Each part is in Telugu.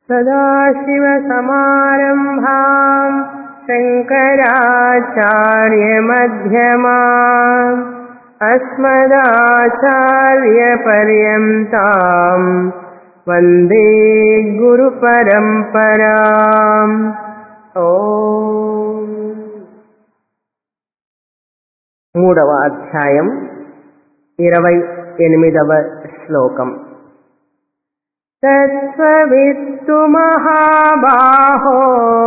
सदाशिवसमारम्भाम् शङ्कराचार्यमध्यमाम् अस्मदाचार्यपर्यन्ताम् वन्दे गुरुपरम्पराम् ఓ మూడవ అధ్యాయం ఇరవై ఎనిమిదవ శ్లోకం తత్వవిత్తు మహాబాహో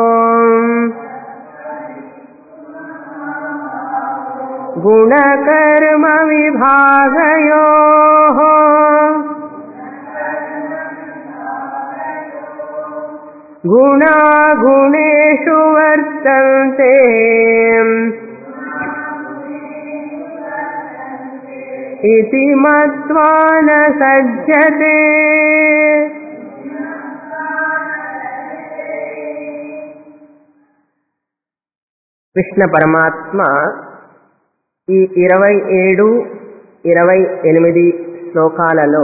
గుణకర్మ విభాగయో గుణాగుణేషు వర్తంతే इति मत्वा न सज्जते కృష్ణ పరమాత్మ ఈ ఇరవై ఏడు ఇరవై ఎనిమిది శ్లోకాలలో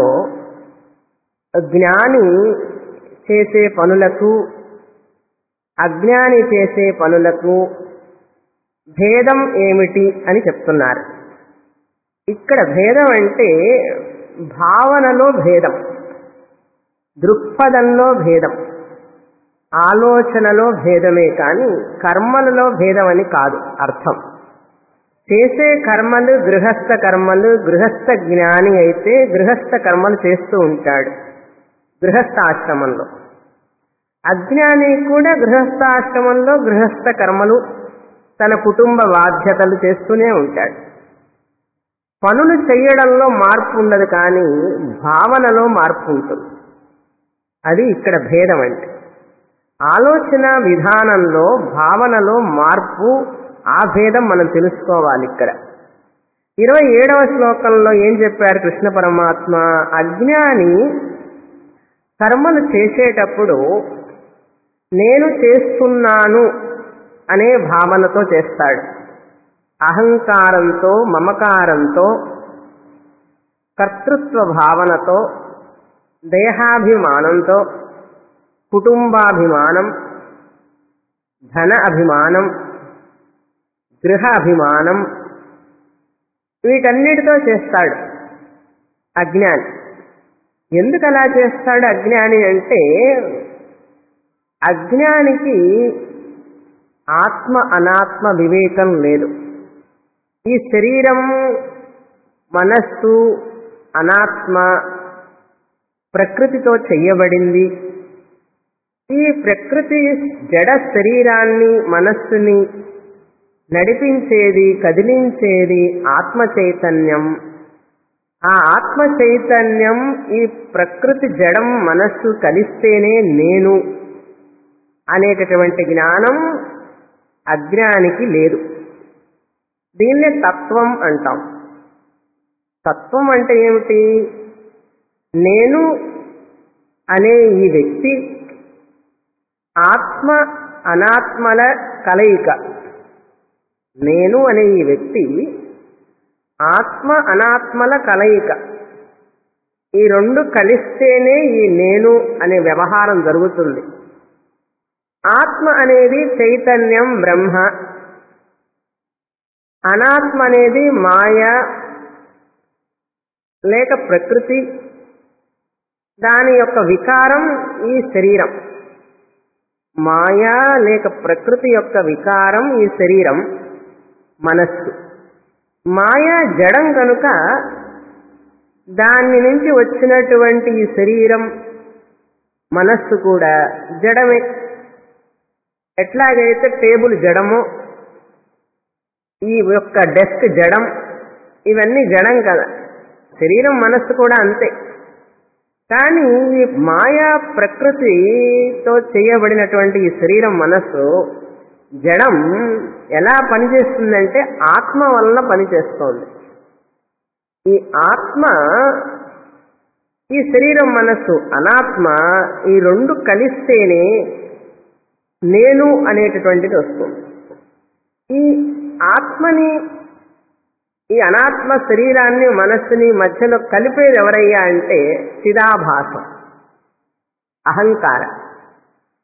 జ్ఞాని చేసే పనులకు అజ్ఞాని చేసే పనులకు భేదం ఏమిటి అని చెప్తున్నారు ఇక్కడ భేదం అంటే భావనలో భేదం దృక్పథంలో భేదం ఆలోచనలో భేదమే కానీ కర్మలలో భేదం అని కాదు అర్థం చేసే కర్మలు గృహస్థ కర్మలు గృహస్థ జ్ఞాని అయితే గృహస్థ కర్మలు చేస్తూ ఉంటాడు గృహస్థాశ్రమంలో అజ్ఞాని కూడా గృహస్థాశ్రమంలో గృహస్థ కర్మలు తన కుటుంబ బాధ్యతలు చేస్తూనే ఉంటాడు పనులు చేయడంలో మార్పు ఉండదు కానీ భావనలో మార్పు ఉంటుంది అది ఇక్కడ భేదం అంటే ఆలోచన విధానంలో భావనలో మార్పు ఆ భేదం మనం తెలుసుకోవాలి ఇక్కడ ఇరవై ఏడవ శ్లోకంలో ఏం చెప్పారు కృష్ణ పరమాత్మ అజ్ఞాని కర్మలు చేసేటప్పుడు నేను చేస్తున్నాను అనే భావనతో చేస్తాడు అహంకారంతో మమకారంతో కర్తృత్వ భావనతో దేహాభిమానంతో కుటుంబాభిమానం ధన అభిమానం గృహ అభిమానం వీటన్నిటితో చేస్తాడు అజ్ఞాని ఎందుకు అలా చేస్తాడు అజ్ఞాని అంటే అజ్ఞానికి ఆత్మ అనాత్మ వివేకం లేదు ఈ శరీరం మనస్సు అనాత్మ ప్రకృతితో చెయ్యబడింది ఈ ప్రకృతి జడ శరీరాన్ని మనస్సుని నడిపించేది కదిలించేది ఆత్మ చైతన్యం ఆ ఆత్మ చైతన్యం ఈ ప్రకృతి జడం మనస్సు కలిస్తేనే నేను అనేటటువంటి జ్ఞానం అజ్ఞానికి లేదు దీన్నే తత్వం అంటాం తత్వం అంటే ఏమిటి నేను అనే ఈ వ్యక్తి ఆత్మ అనాత్మల కలయిక నేను అనే ఈ వ్యక్తి ఆత్మ అనాత్మల కలయిక ఈ రెండు కలిస్తేనే ఈ నేను అనే వ్యవహారం జరుగుతుంది ఆత్మ అనేది చైతన్యం బ్రహ్మ అనాత్మ అనేది మాయ లేక ప్రకృతి దాని యొక్క వికారం ఈ శరీరం మాయా లేక ప్రకృతి యొక్క వికారం ఈ శరీరం మనస్సు మాయా జడం కనుక దాని నుంచి వచ్చినటువంటి ఈ శరీరం మనస్సు కూడా జడమే ఎట్లాగైతే టేబుల్ జడమో ఈ యొక్క డెస్క్ జడం ఇవన్నీ జడం కదా శరీరం మనస్సు కూడా అంతే కానీ ఈ మాయా ప్రకృతితో చేయబడినటువంటి ఈ శరీరం మనస్సు జడం ఎలా పనిచేస్తుందంటే ఆత్మ వలన పనిచేస్తోంది ఈ ఆత్మ ఈ శరీరం మనస్సు అనాత్మ ఈ రెండు కలిస్తేనే నేను అనేటటువంటిది వస్తుంది ఈ ఆత్మని ఈ అనాత్మ శరీరాన్ని మనస్సుని మధ్యలో కలిపేది ఎవరయ్యా అంటే చిదాభాసం అహంకార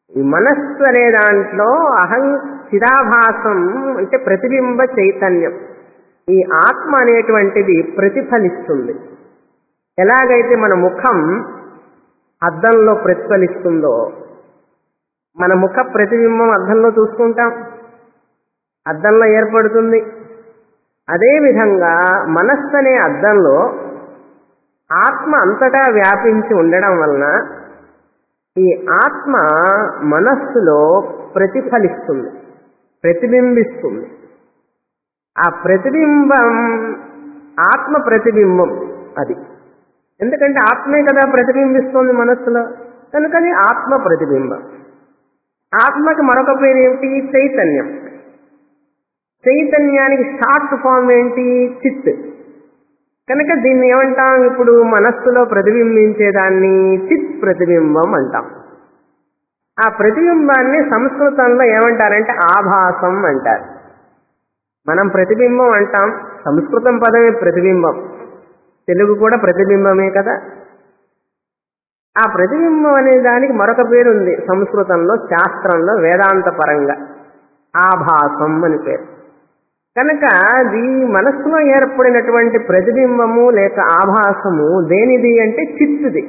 ఈ మనస్సు అనే దాంట్లో అహం చిదాభాసం అంటే ప్రతిబింబ చైతన్యం ఈ ఆత్మ అనేటువంటిది ప్రతిఫలిస్తుంది ఎలాగైతే మన ముఖం అద్దంలో ప్రతిఫలిస్తుందో మన ముఖ ప్రతిబింబం అద్దంలో చూసుకుంటాం అద్దంలో ఏర్పడుతుంది అదేవిధంగా మనస్సు అనే అద్దంలో ఆత్మ అంతటా వ్యాపించి ఉండడం వలన ఈ ఆత్మ మనస్సులో ప్రతిఫలిస్తుంది ప్రతిబింబిస్తుంది ఆ ప్రతిబింబం ఆత్మ ప్రతిబింబం అది ఎందుకంటే ఆత్మే కదా ప్రతిబింబిస్తుంది మనస్సులో కనుకది ఆత్మ ప్రతిబింబం ఆత్మకి మరొక పేరు ఏమిటి చైతన్యం చైతన్యానికి షార్ట్ ఫామ్ ఏంటి చిత్ కనుక దీన్ని ఏమంటాం ఇప్పుడు మనస్సులో ప్రతిబింబించేదాన్ని చిత్ ప్రతిబింబం అంటాం ఆ ప్రతిబింబాన్ని సంస్కృతంలో ఏమంటారంటే ఆభాసం అంటారు మనం ప్రతిబింబం అంటాం సంస్కృతం పదమే ప్రతిబింబం తెలుగు కూడా ప్రతిబింబమే కదా ఆ ప్రతిబింబం అనే దానికి మరొక పేరు ఉంది సంస్కృతంలో శాస్త్రంలో వేదాంత పరంగా ఆభాసం అని పేరు కనుక ఈ మనస్సులో ఏర్పడినటువంటి ప్రతిబింబము లేక ఆభాసము దేనిది అంటే చిత్తుది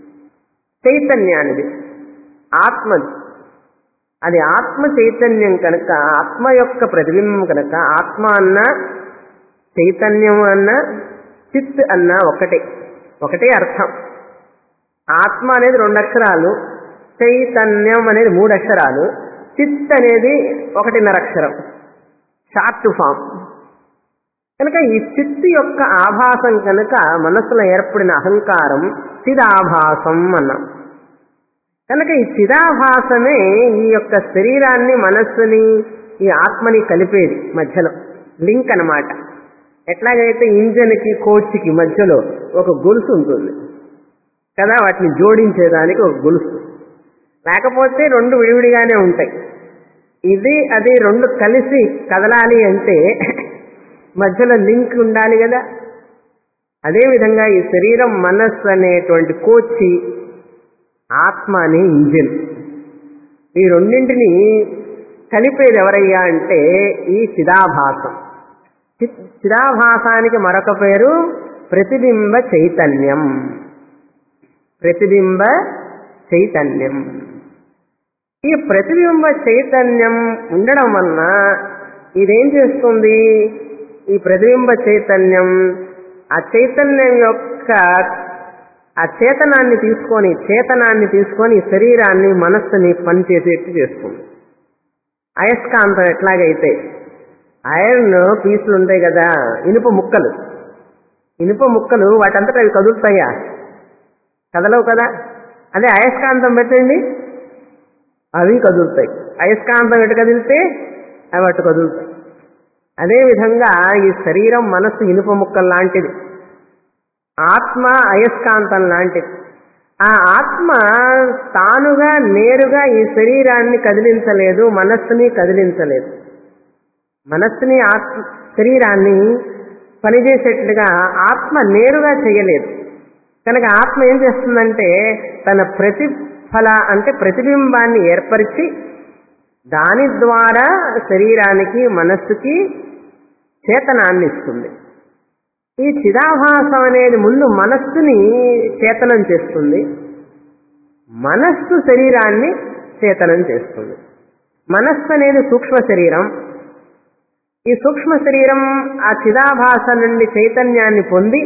చైతన్యానిది ఆత్మది అది ఆత్మ చైతన్యం కనుక ఆత్మ యొక్క ప్రతిబింబం కనుక ఆత్మ అన్న చైతన్యం అన్న చిత్ అన్న ఒకటే ఒకటే అర్థం ఆత్మ అనేది రెండు అక్షరాలు చైతన్యం అనేది మూడు అక్షరాలు చిత్ అనేది ఒకటిన్నర అక్షరం షార్ట్ ఫామ్ కనుక ఈ చిత్తు యొక్క ఆభాసం కనుక మనస్సులో ఏర్పడిన అహంకారం చిదాభాసం అన్నాం కనుక ఈ చిదాభాసమే ఈ యొక్క శరీరాన్ని మనస్సుని ఈ ఆత్మని కలిపేది మధ్యలో లింక్ అన్నమాట ఎట్లాగైతే ఇంజన్కి కోచ్కి మధ్యలో ఒక గొలుసు ఉంటుంది కదా వాటిని జోడించేదానికి ఒక గొలుసు లేకపోతే రెండు విడివిడిగానే ఉంటాయి ఇది అది రెండు కలిసి కదలాలి అంటే మధ్యలో లింక్ ఉండాలి కదా అదేవిధంగా ఈ శరీరం మనస్సు అనేటువంటి కోచి ఆత్మ అనే ఇంజిన్ ఈ రెండింటిని కలిపేది ఎవరయ్యా అంటే ఈ చిదాభాసం చి- చిదాభాసానికి మరొక పేరు ప్రతిబింబ చైతన్యం ప్రతిబింబ చైతన్యం ఈ ప్రతిబింబ చైతన్యం ఉండడం వలన ఇదేం చేస్తుంది ఈ ప్రతిబింబ చైతన్యం ఆ చైతన్యం యొక్క ఆ చేతనాన్ని తీసుకొని చేతనాన్ని తీసుకొని ఈ శరీరాన్ని మనస్సుని పనిచేసేట్టు చేస్తుంది అయస్కాంతం ఎట్లాగైతే ఐరన్ పీసులు ఉంటాయి కదా ఇనుప ముక్కలు ఇనుప ముక్కలు వాటంతటా అవి కదులుతాయా కదలవు కదా అదే అయస్కాంతం పెట్టండి అవి కదులుతాయి అయస్కాంతం ఎటు కదిలితే అవి అటు కదులుతాయి అదేవిధంగా ఈ శరీరం మనస్సు ఇనుప ముక్కలు లాంటిది ఆత్మ అయస్కాంతం లాంటిది ఆ ఆత్మ తానుగా నేరుగా ఈ శరీరాన్ని కదిలించలేదు మనస్సుని కదిలించలేదు మనస్సుని ఆత్మ శరీరాన్ని పనిచేసేట్లుగా ఆత్మ నేరుగా చేయలేదు కనుక ఆత్మ ఏం చేస్తుందంటే తన ప్రతిఫల అంటే ప్రతిబింబాన్ని ఏర్పరిచి దాని ద్వారా శరీరానికి మనస్సుకి చేతనాన్ని ఇస్తుంది ఈ చిదాభాసం అనేది ముందు మనస్సుని చేతనం చేస్తుంది మనస్సు శరీరాన్ని చేతనం చేస్తుంది మనస్సు అనేది సూక్ష్మ శరీరం ఈ సూక్ష్మ శరీరం ఆ చిదాభాస నుండి చైతన్యాన్ని పొంది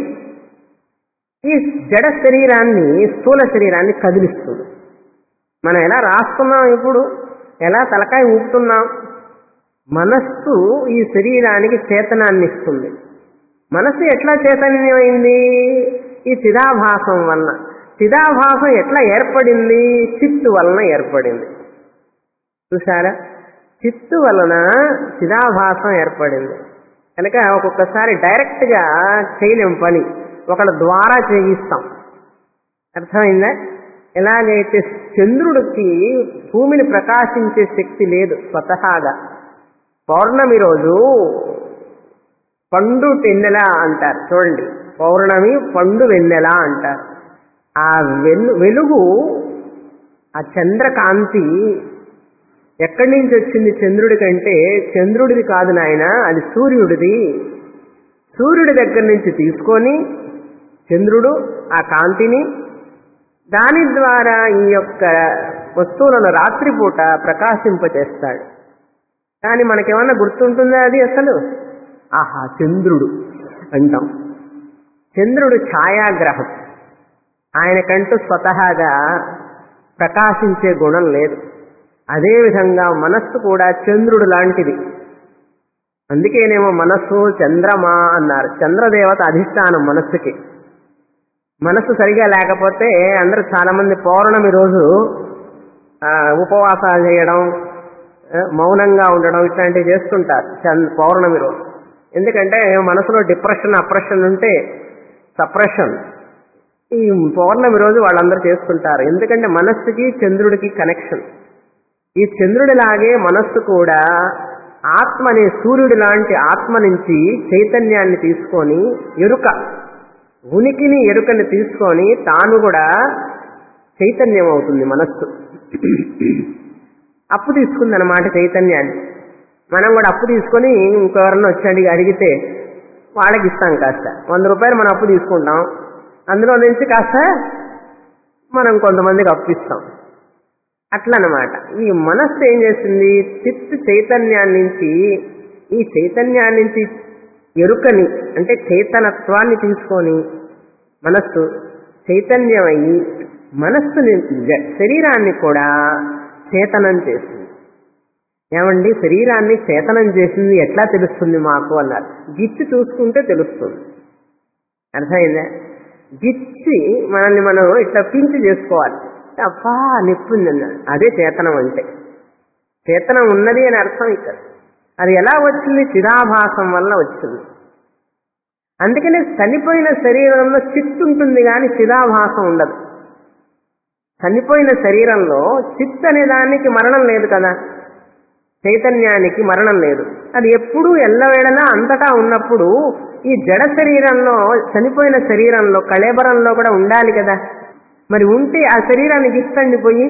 ఈ జడ శరీరాన్ని స్థూల శరీరాన్ని కదిలిస్తుంది మనం ఎలా రాస్తున్నాం ఇప్పుడు ఎలా తలకాయ ఊపుతున్నాం మనస్సు ఈ శరీరానికి చేతనాన్ని ఇస్తుంది మనస్సు ఎట్లా చైతన్యమైంది ఈ చిదాభాసం వలన చిదాభాసం ఎట్లా ఏర్పడింది చిత్తు వలన ఏర్పడింది చూసారా చిత్తు వలన చిదాభాసం ఏర్పడింది కనుక ఒక్కొక్కసారి డైరెక్ట్గా చేయలేం పని ఒకళ్ళ ద్వారా చేయిస్తాం అర్థమైందా ఎలాగైతే చంద్రుడికి భూమిని ప్రకాశించే శక్తి లేదు స్వతహాగా పౌర్ణమి రోజు పండు వెన్నెల అంటారు చూడండి పౌర్ణమి పండు వెన్నెల అంటారు ఆ వెలు వెలుగు ఆ చంద్రకాంతి ఎక్కడి నుంచి వచ్చింది చంద్రుడి కంటే చంద్రుడిది కాదు నాయన అది సూర్యుడిది సూర్యుడి దగ్గర నుంచి తీసుకొని చంద్రుడు ఆ కాంతిని దాని ద్వారా ఈ యొక్క వస్తువులను రాత్రిపూట ప్రకాశింపచేస్తాడు కానీ మనకేమన్నా గుర్తుంటుందా అది అసలు ఆహా చంద్రుడు అంటాం చంద్రుడు ఛాయాగ్రహం ఆయనకంటూ స్వతహాగా ప్రకాశించే గుణం లేదు అదేవిధంగా మనస్సు కూడా చంద్రుడు లాంటిది అందుకేనేమో మనస్సు చంద్రమా అన్నారు చంద్రదేవత అధిష్టానం మనస్సుకి మనస్సు సరిగా లేకపోతే అందరూ చాలా మంది పౌర్ణమి రోజు ఆ, ఉపవాసాలు చేయడం ఆ, మౌనంగా ఉండడం ఇట్లాంటివి చేస్తుంటారు చంద్ పౌర్ణమి రోజు ఎందుకంటే మనసులో డిప్రెషన్ అప్రెషన్ ఉంటే సప్రెషన్ ఈ పౌర్ణమి రోజు వాళ్ళందరూ చేస్తుంటారు ఎందుకంటే మనస్సుకి చంద్రుడికి కనెక్షన్ ఈ చంద్రుడిలాగే మనస్సు కూడా ఆత్మ అనే సూర్యుడి లాంటి ఆత్మ నుంచి చైతన్యాన్ని తీసుకొని ఎరుక ఉనికిని ఎరుకని తీసుకొని తాను కూడా చైతన్యం అవుతుంది మనస్సు అప్పు తీసుకుందన్నమాట చైతన్యాన్ని మనం కూడా అప్పు తీసుకొని ఇంకెవరన్నా వచ్చి అడిగి అడిగితే వాళ్ళకి ఇస్తాం కాస్త వంద రూపాయలు మనం అప్పు తీసుకుంటాం అందులో నుంచి కాస్త మనం కొంతమందికి అప్పిస్తాం అట్లనమాట ఈ మనస్సు ఏం చేస్తుంది చిత్ చైతన్యాన్ని నుంచి ఈ చైతన్యాన్ని నుంచి ఎరుకని అంటే చైతనత్వాన్ని తీసుకొని మనస్సు చైతన్యమయ్యి మనస్సుని జ- శరీరాన్ని కూడా చేతనం చేస్తుంది ఏమండి శరీరాన్ని చేతనం చేసింది ఎట్లా తెలుస్తుంది మాకు అన్నారు గిచ్చి చూసుకుంటే తెలుస్తుంది అర్థమైందా గిచ్చి మనల్ని మనం ఇట్లా పించి చేసుకోవాలి అబ్బా నొప్పింది అన్నాడు అదే చేతనం అంటే చేతనం ఉన్నది అని అర్థం ఇక్కడ అది ఎలా వచ్చింది చిదాభాసం వల్ల వచ్చింది అందుకనే చనిపోయిన శరీరంలో చిత్తు ఉంటుంది కానీ చిదాభాసం ఉండదు చనిపోయిన శరీరంలో చిత్ అనే దానికి మరణం లేదు కదా చైతన్యానికి మరణం లేదు అది ఎప్పుడూ ఎల్లవేళలా అంతటా ఉన్నప్పుడు ఈ జడ శరీరంలో చనిపోయిన శరీరంలో కళేబరంలో కూడా ఉండాలి కదా మరి ఉంటే ఆ శరీరాన్ని గిచ్చండి పోయి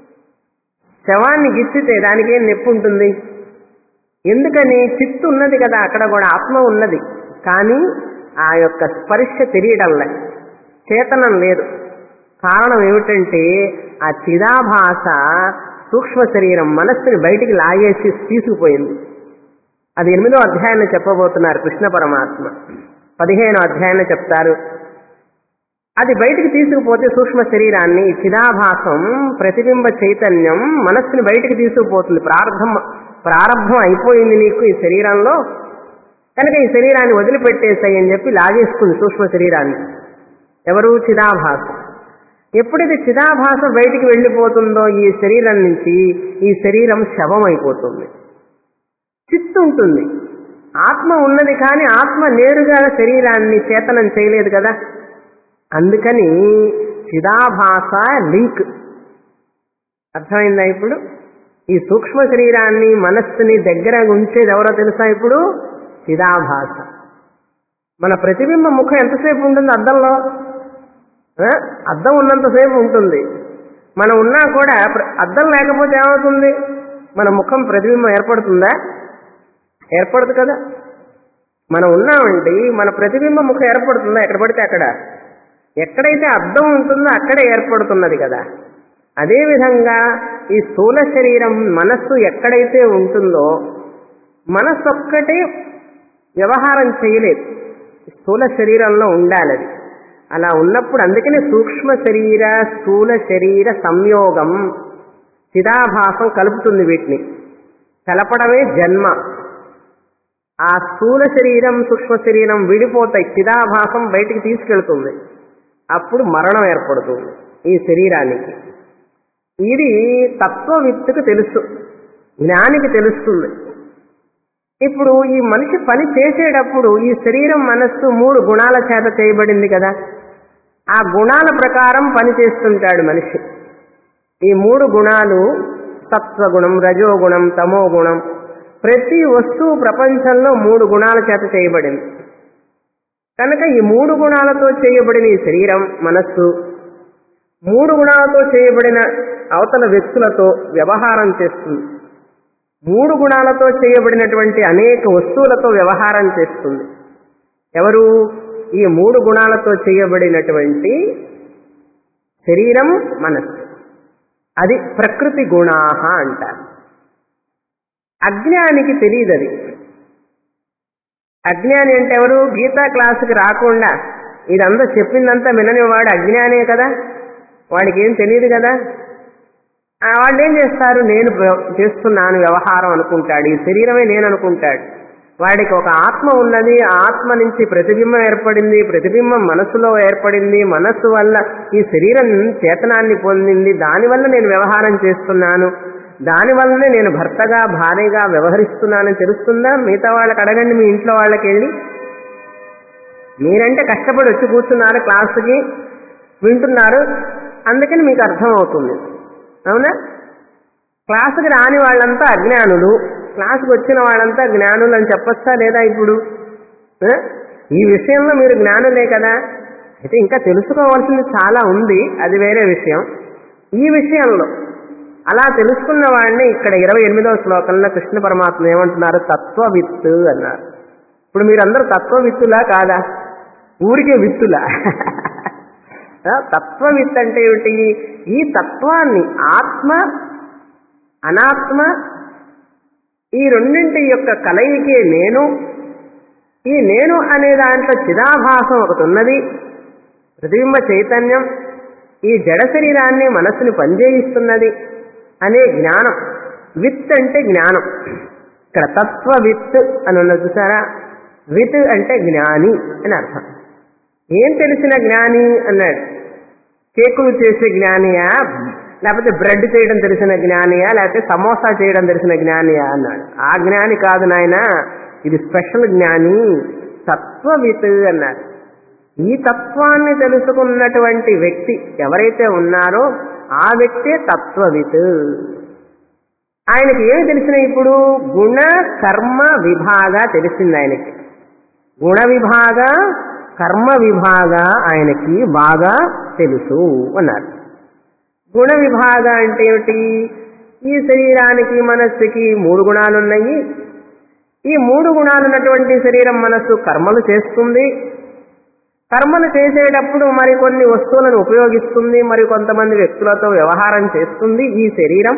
శవాన్ని గిచ్చితే దానికి ఏం నొప్పి ఉంటుంది ఎందుకని చిత్తు ఉన్నది కదా అక్కడ కూడా ఆత్మ ఉన్నది కానీ ఆ యొక్క స్పర్శ తెలియడంలే చేతనం లేదు కారణం ఏమిటంటే ఆ చిదాభాస సూక్ష్మ శరీరం మనస్సుని బయటికి లాగేసి తీసుకుపోయింది అది ఎనిమిదో అధ్యాయంలో చెప్పబోతున్నారు కృష్ణ పరమాత్మ పదిహేనో అధ్యాయంలో చెప్తారు అది బయటికి తీసుకుపోతే సూక్ష్మ శరీరాన్ని ఈ చిదాభాసం ప్రతిబింబ చైతన్యం మనస్సుని బయటికి తీసుకుపోతుంది ప్రారంభం ప్రారంభం అయిపోయింది నీకు ఈ శరీరంలో కనుక ఈ శరీరాన్ని వదిలిపెట్టేసాయి అని చెప్పి లాగేసుకుంది సూక్ష్మ శరీరాన్ని ఎవరు చిదాభాస ఎప్పుడైతే చిదాభాస బయటికి వెళ్ళిపోతుందో ఈ శరీరం నుంచి ఈ శరీరం శవం అయిపోతుంది చిత్తు ఉంటుంది ఆత్మ ఉన్నది కానీ ఆత్మ నేరుగా శరీరాన్ని చేతనం చేయలేదు కదా అందుకని చిదాభాస లింక్ అర్థమైందా ఇప్పుడు ఈ సూక్ష్మ శరీరాన్ని మనస్సుని దగ్గర ఉంచేది ఎవరో తెలుసా ఇప్పుడు చిదాభాస మన ప్రతిబింబ ముఖం ఎంతసేపు ఉంటుంది అద్దంలో ఆ? అద్దం ఉన్నంతసేపు ఉంటుంది మనం ఉన్నా కూడా ప్ర- అద్దం లేకపోతే ఏమవుతుంది మన ముఖం ప్రతిబింబం ఏర్పడుతుందా ఏర్పడదు కదా మనం ఉన్నామండి మన ప్రతిబింబ ముఖం ఏర్పడుతుందా ఎక్కడ పడితే అక్కడ ఎక్కడైతే అద్దం ఉంటుందో అక్కడే ఏర్పడుతున్నది కదా అదేవిధంగా ఈ స్థూల శరీరం మనస్సు ఎక్కడైతే ఉంటుందో మనస్సు ఒక్కటే వ్యవహారం చేయలేదు స్థూల శరీరంలో ఉండాలి అది అలా ఉన్నప్పుడు అందుకనే సూక్ష్మ శరీర స్థూల శరీర సంయోగం చిదాభాసం కలుపుతుంది వీటిని కలపడమే జన్మ ఆ స్థూల శరీరం సూక్ష్మ శరీరం విడిపోతాయి చిదాభాసం బయటికి తీసుకెళ్తుంది అప్పుడు మరణం ఏర్పడుతుంది ఈ శరీరానికి ఇది తత్వవిత్తుకు తెలుసు జ్ఞానికి తెలుస్తుంది ఇప్పుడు ఈ మనిషి పని చేసేటప్పుడు ఈ శరీరం మనస్సు మూడు గుణాల చేత చేయబడింది కదా ఆ గుణాల ప్రకారం పని చేస్తుంటాడు మనిషి ఈ మూడు గుణాలు సత్వగుణం రజోగుణం తమో గుణం ప్రతి వస్తువు ప్రపంచంలో మూడు గుణాల చేత చేయబడింది కనుక ఈ మూడు గుణాలతో చేయబడిన ఈ శరీరం మనస్సు మూడు గుణాలతో చేయబడిన అవతల వ్యక్తులతో వ్యవహారం చేస్తుంది మూడు గుణాలతో చేయబడినటువంటి అనేక వస్తువులతో వ్యవహారం చేస్తుంది ఎవరు ఈ మూడు గుణాలతో చేయబడినటువంటి శరీరం మనస్సు అది ప్రకృతి గుణాహ అంటారు అజ్ఞానికి తెలియదు అది అజ్ఞాని అంటే ఎవరు గీతా క్లాసుకి రాకుండా ఇదంతా చెప్పిందంతా వినని వాడు అజ్ఞానే కదా వాడికి ఏం తెలియదు కదా ఆ వాళ్ళు ఏం చేస్తారు నేను వ్య- చేస్తున్నాను వ్యవహారం అనుకుంటాడు ఈ శరీరమే నేను అనుకుంటాడు వాడికి ఒక ఆత్మ ఉన్నది ఆ ఆత్మ నుంచి ప్రతిబింబం ఏర్పడింది ప్రతిబింబం మనస్సులో ఏర్పడింది మనస్సు వల్ల ఈ శరీరం చేతనాన్ని పొందింది దానివల్ల నేను వ్యవహారం చేస్తున్నాను దానివల్లనే నేను భర్తగా భార్యగా వ్యవహరిస్తున్నానని తెలుస్తుందా మిగతా వాళ్ళకి అడగండి మీ ఇంట్లో వాళ్ళకి వెళ్ళి మీరంటే కష్టపడి వచ్చి కూర్చున్నారు క్లాసుకి వింటున్నారు అందుకని మీకు అర్థం అవుతుంది అవునా క్లాసుకి రాని వాళ్ళంతా అజ్ఞానులు క్లాసుకి వచ్చిన వాళ్ళంతా జ్ఞానులు అని చెప్పొచ్చా లేదా ఇప్పుడు ఆ? ఈ విషయంలో మీరు జ్ఞానులే కదా అయితే ఇంకా తెలుసుకోవాల్సింది చాలా ఉంది అది వేరే విషయం ఈ విషయంలో అలా తెలుసుకున్న వాడిని ఇక్కడ ఇరవై ఎనిమిదవ శ్లోకంలో కృష్ణ పరమాత్మ ఏమంటున్నారు తత్వవిత్తు అన్నారు ఇప్పుడు మీరందరూ తత్వవిత్తులా కాదా ఊరికే విత్తులా ఆ, తత్వవిత్ అంటే ఏమిటి ఈ తత్వాన్ని ఆత్మ అనాత్మ ఈ రెండింటి యొక్క కలయికే నేను ఈ నేను అనే దాంట్లో చిదాభాసం ఒకటి ఉన్నది ప్రతిబింబ చైతన్యం ఈ జడ శరీరాన్ని మనస్సుని పనిచేయిస్తున్నది అనే జ్ఞానం విత్ అంటే జ్ఞానం ఇక్కడ తత్వ విత్ అని ఉన్నది చూసారా విత్ అంటే జ్ఞాని అని అర్థం ఏం తెలిసిన జ్ఞాని అన్నాడు కేకులు చేసే జ్ఞానియా లేకపోతే బ్రెడ్ చేయడం తెలిసిన జ్ఞానియా లేకపోతే సమోసా చేయడం తెలిసిన జ్ఞానియా అన్నాడు ఆ జ్ఞాని కాదు నాయన ఇది స్పెషల్ జ్ఞాని తత్వవిత్ అన్నారు ఈ తత్వాన్ని తెలుసుకున్నటువంటి వ్యక్తి ఎవరైతే ఉన్నారో ఆ వ్యక్తే తత్వవిత్ ఆయనకి ఏమి తెలిసిన ఇప్పుడు గుణ కర్మ విభాగ తెలిసింది ఆయనకి గుణ విభాగ కర్మ విభాగ ఆయనకి బాగా తెలుసు అన్నారు గుణ విభాగ అంటే ఏమిటి ఈ శరీరానికి మనస్సుకి మూడు గుణాలున్నాయి ఈ మూడు గుణాలు ఉన్నటువంటి శరీరం మనస్సు కర్మలు చేస్తుంది కర్మలు చేసేటప్పుడు మరి కొన్ని వస్తువులను ఉపయోగిస్తుంది మరి కొంతమంది వ్యక్తులతో వ్యవహారం చేస్తుంది ఈ శరీరం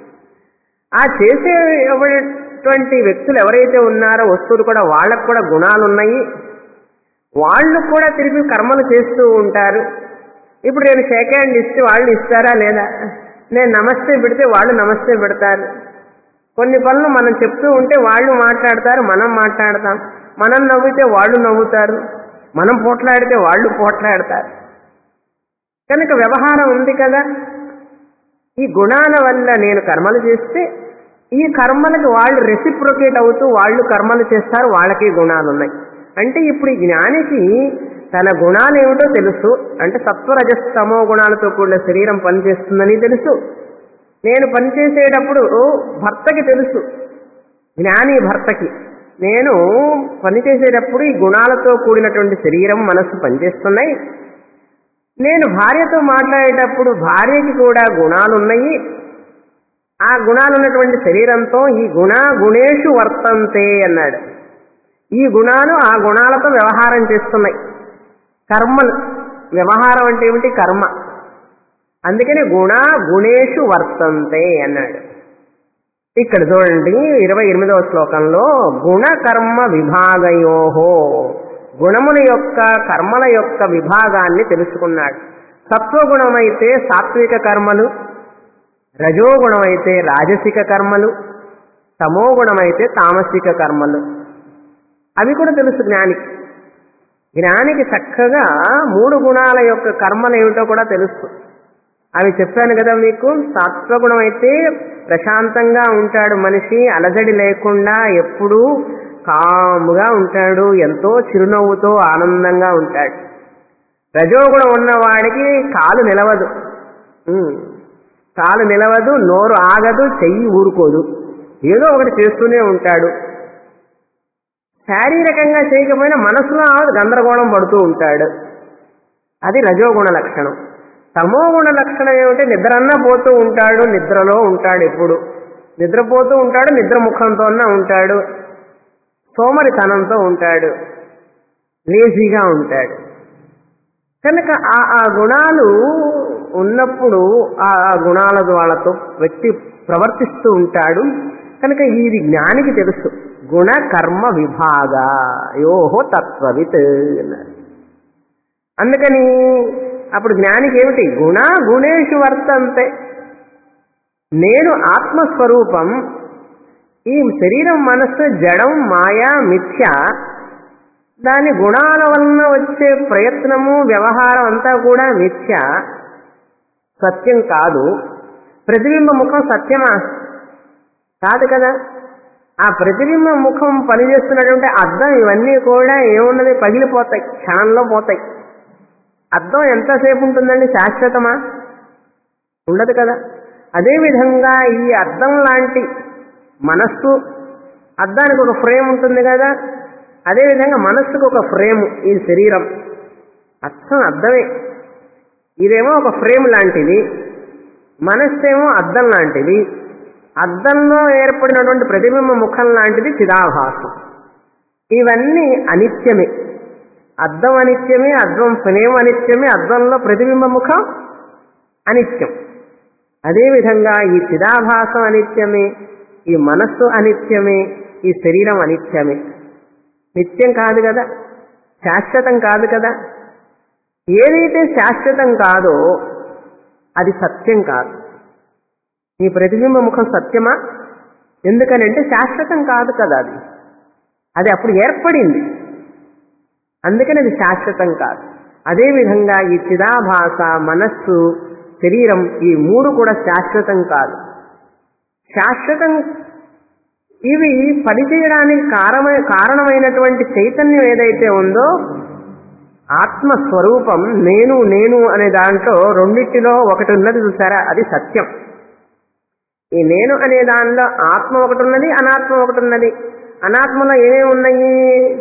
ఆ చేసేటువంటి వ్యక్తులు ఎవరైతే ఉన్నారో వస్తువులు కూడా వాళ్ళకు కూడా గుణాలు ఉన్నాయి వాళ్ళు కూడా తిరిగి కర్మలు చేస్తూ ఉంటారు ఇప్పుడు నేను షేక్ హ్యాండ్ ఇస్తే వాళ్ళు ఇస్తారా లేదా నేను నమస్తే పెడితే వాళ్ళు నమస్తే పెడతారు కొన్ని పనులు మనం చెప్తూ ఉంటే వాళ్ళు మాట్లాడతారు మనం మాట్లాడతాం మనం నవ్వితే వాళ్ళు నవ్వుతారు మనం పోట్లాడితే వాళ్ళు పోట్లాడతారు కనుక వ్యవహారం ఉంది కదా ఈ గుణాల వల్ల నేను కర్మలు చేస్తే ఈ కర్మలకు వాళ్ళు రెసిప్రొకేట్ అవుతూ వాళ్ళు కర్మలు చేస్తారు వాళ్ళకి గుణాలు ఉన్నాయి అంటే ఇప్పుడు ఈ జ్ఞానికి తన గుణాలు ఏమిటో తెలుసు అంటే సత్వరజస్తమో గుణాలతో కూడిన శరీరం పనిచేస్తుందని తెలుసు నేను పనిచేసేటప్పుడు భర్తకి తెలుసు జ్ఞాని భర్తకి నేను పనిచేసేటప్పుడు ఈ గుణాలతో కూడినటువంటి శరీరం మనస్సు పనిచేస్తున్నాయి నేను భార్యతో మాట్లాడేటప్పుడు భార్యకి కూడా గుణాలు ఉన్నాయి ఆ గుణాలు ఉన్నటువంటి శరీరంతో ఈ గుణ గుణేషు వర్తంతే అన్నాడు ఈ గుణాలు ఆ గుణాలతో వ్యవహారం చేస్తున్నాయి కర్మలు వ్యవహారం అంటే ఏమిటి కర్మ అందుకని గుణ గుణేషు వర్తంతే అన్నాడు ఇక్కడ చూడండి ఇరవై ఎనిమిదవ శ్లోకంలో గుణ కర్మ విభాగయోహో గుణముల యొక్క కర్మల యొక్క విభాగాన్ని తెలుసుకున్నాడు సత్వగుణమైతే సాత్విక కర్మలు రజోగుణమైతే రాజసిక కర్మలు తమోగుణమైతే తామసిక కర్మలు అవి కూడా తెలుసు జ్ఞానికి జ్ఞానికి చక్కగా మూడు గుణాల యొక్క కర్మలు ఏమిటో కూడా తెలుసు అవి చెప్పాను కదా మీకు సత్వగుణం అయితే ప్రశాంతంగా ఉంటాడు మనిషి అలజడి లేకుండా ఎప్పుడూ కాముగా ఉంటాడు ఎంతో చిరునవ్వుతో ఆనందంగా ఉంటాడు రజోగుణం ఉన్నవాడికి కాలు నిలవదు ఉమ్. కాలు నిలవదు నోరు ఆగదు చెయ్యి ఊరుకోదు ఏదో ఒకటి చేస్తూనే ఉంటాడు శారీరకంగా చేయకపోయినా మనసులో గందరగోళం పడుతూ ఉంటాడు అది రజోగుణ లక్షణం తమో గుణ లక్షణం ఏమిటి నిద్రన్నా పోతూ ఉంటాడు నిద్రలో ఉంటాడు ఎప్పుడు నిద్రపోతూ ఉంటాడు నిద్ర ముఖంతోనే ఉంటాడు సోమరితనంతో ఉంటాడు లేజీగా ఉంటాడు కనుక ఆ ఆ గుణాలు ఉన్నప్పుడు ఆ ఆ గుణాల వాళ్ళతో వ్యక్తి ప్రవర్తిస్తూ ఉంటాడు కనుక ఇది జ్ఞానికి తెలుసు గుణ కర్మ విభాగ యోహో తత్వవిత్ అన్నారు అందుకని అప్పుడు జ్ఞానికి ఏమిటి గుణ గుణేషు వర్తంతే నేను ఆత్మస్వరూపం ఈ శరీరం మనస్సు జడం మాయా మిథ్య దాని గుణాల వలన వచ్చే ప్రయత్నము వ్యవహారం అంతా కూడా మిథ్య సత్యం కాదు ప్రతిబింబ ముఖం సత్యమా కాదు కదా ఆ ప్రతిబింబ ముఖం పనిచేస్తున్నటువంటి అద్దం ఇవన్నీ కూడా ఏమున్నది పగిలిపోతాయి క్షణంలో పోతాయి అద్దం ఎంతసేపు ఉంటుందండి శాశ్వతమా ఉండదు కదా అదేవిధంగా ఈ అద్దం లాంటి మనస్సు అద్దానికి ఒక ఫ్రేమ్ ఉంటుంది కదా అదేవిధంగా మనస్సుకు ఒక ఫ్రేమ్ ఈ శరీరం అర్థం అద్దమే ఇదేమో ఒక ఫ్రేమ్ లాంటిది మనస్సు ఏమో అద్దం లాంటిది అద్దంలో ఏర్పడినటువంటి ప్రతిబింబ ముఖం లాంటిది చిదాభాసం ఇవన్నీ అనిత్యమే అద్దం అనిత్యమే అద్దం ఫ్రేమ్ అనిత్యమే అద్దంలో ప్రతిబింబ ముఖం అనిత్యం అదేవిధంగా ఈ చిదాభాసం అనిత్యమే ఈ మనస్సు అనిత్యమే ఈ శరీరం అనిత్యమే నిత్యం కాదు కదా శాశ్వతం కాదు కదా ఏదైతే శాశ్వతం కాదో అది సత్యం కాదు ఈ ప్రతిబింబ ముఖం సత్యమా ఎందుకనంటే శాశ్వతం కాదు కదా అది అది అప్పుడు ఏర్పడింది అందుకని అది శాశ్వతం కాదు అదేవిధంగా ఈ చిదాభాస మనస్సు శరీరం ఈ మూడు కూడా శాశ్వతం కాదు శాశ్వతం ఇవి పనిచేయడానికి కారణ కారణమైనటువంటి చైతన్యం ఏదైతే ఉందో ఆత్మస్వరూపం నేను నేను అనే దాంట్లో రెండింటిలో ఒకటి ఉన్నది చూసారా అది సత్యం ఈ నేను అనే దానిలో ఆత్మ ఒకటి ఉన్నది అనాత్మ ఒకటి ఉన్నది అనాత్మలో ఏమేమి ఉన్నాయి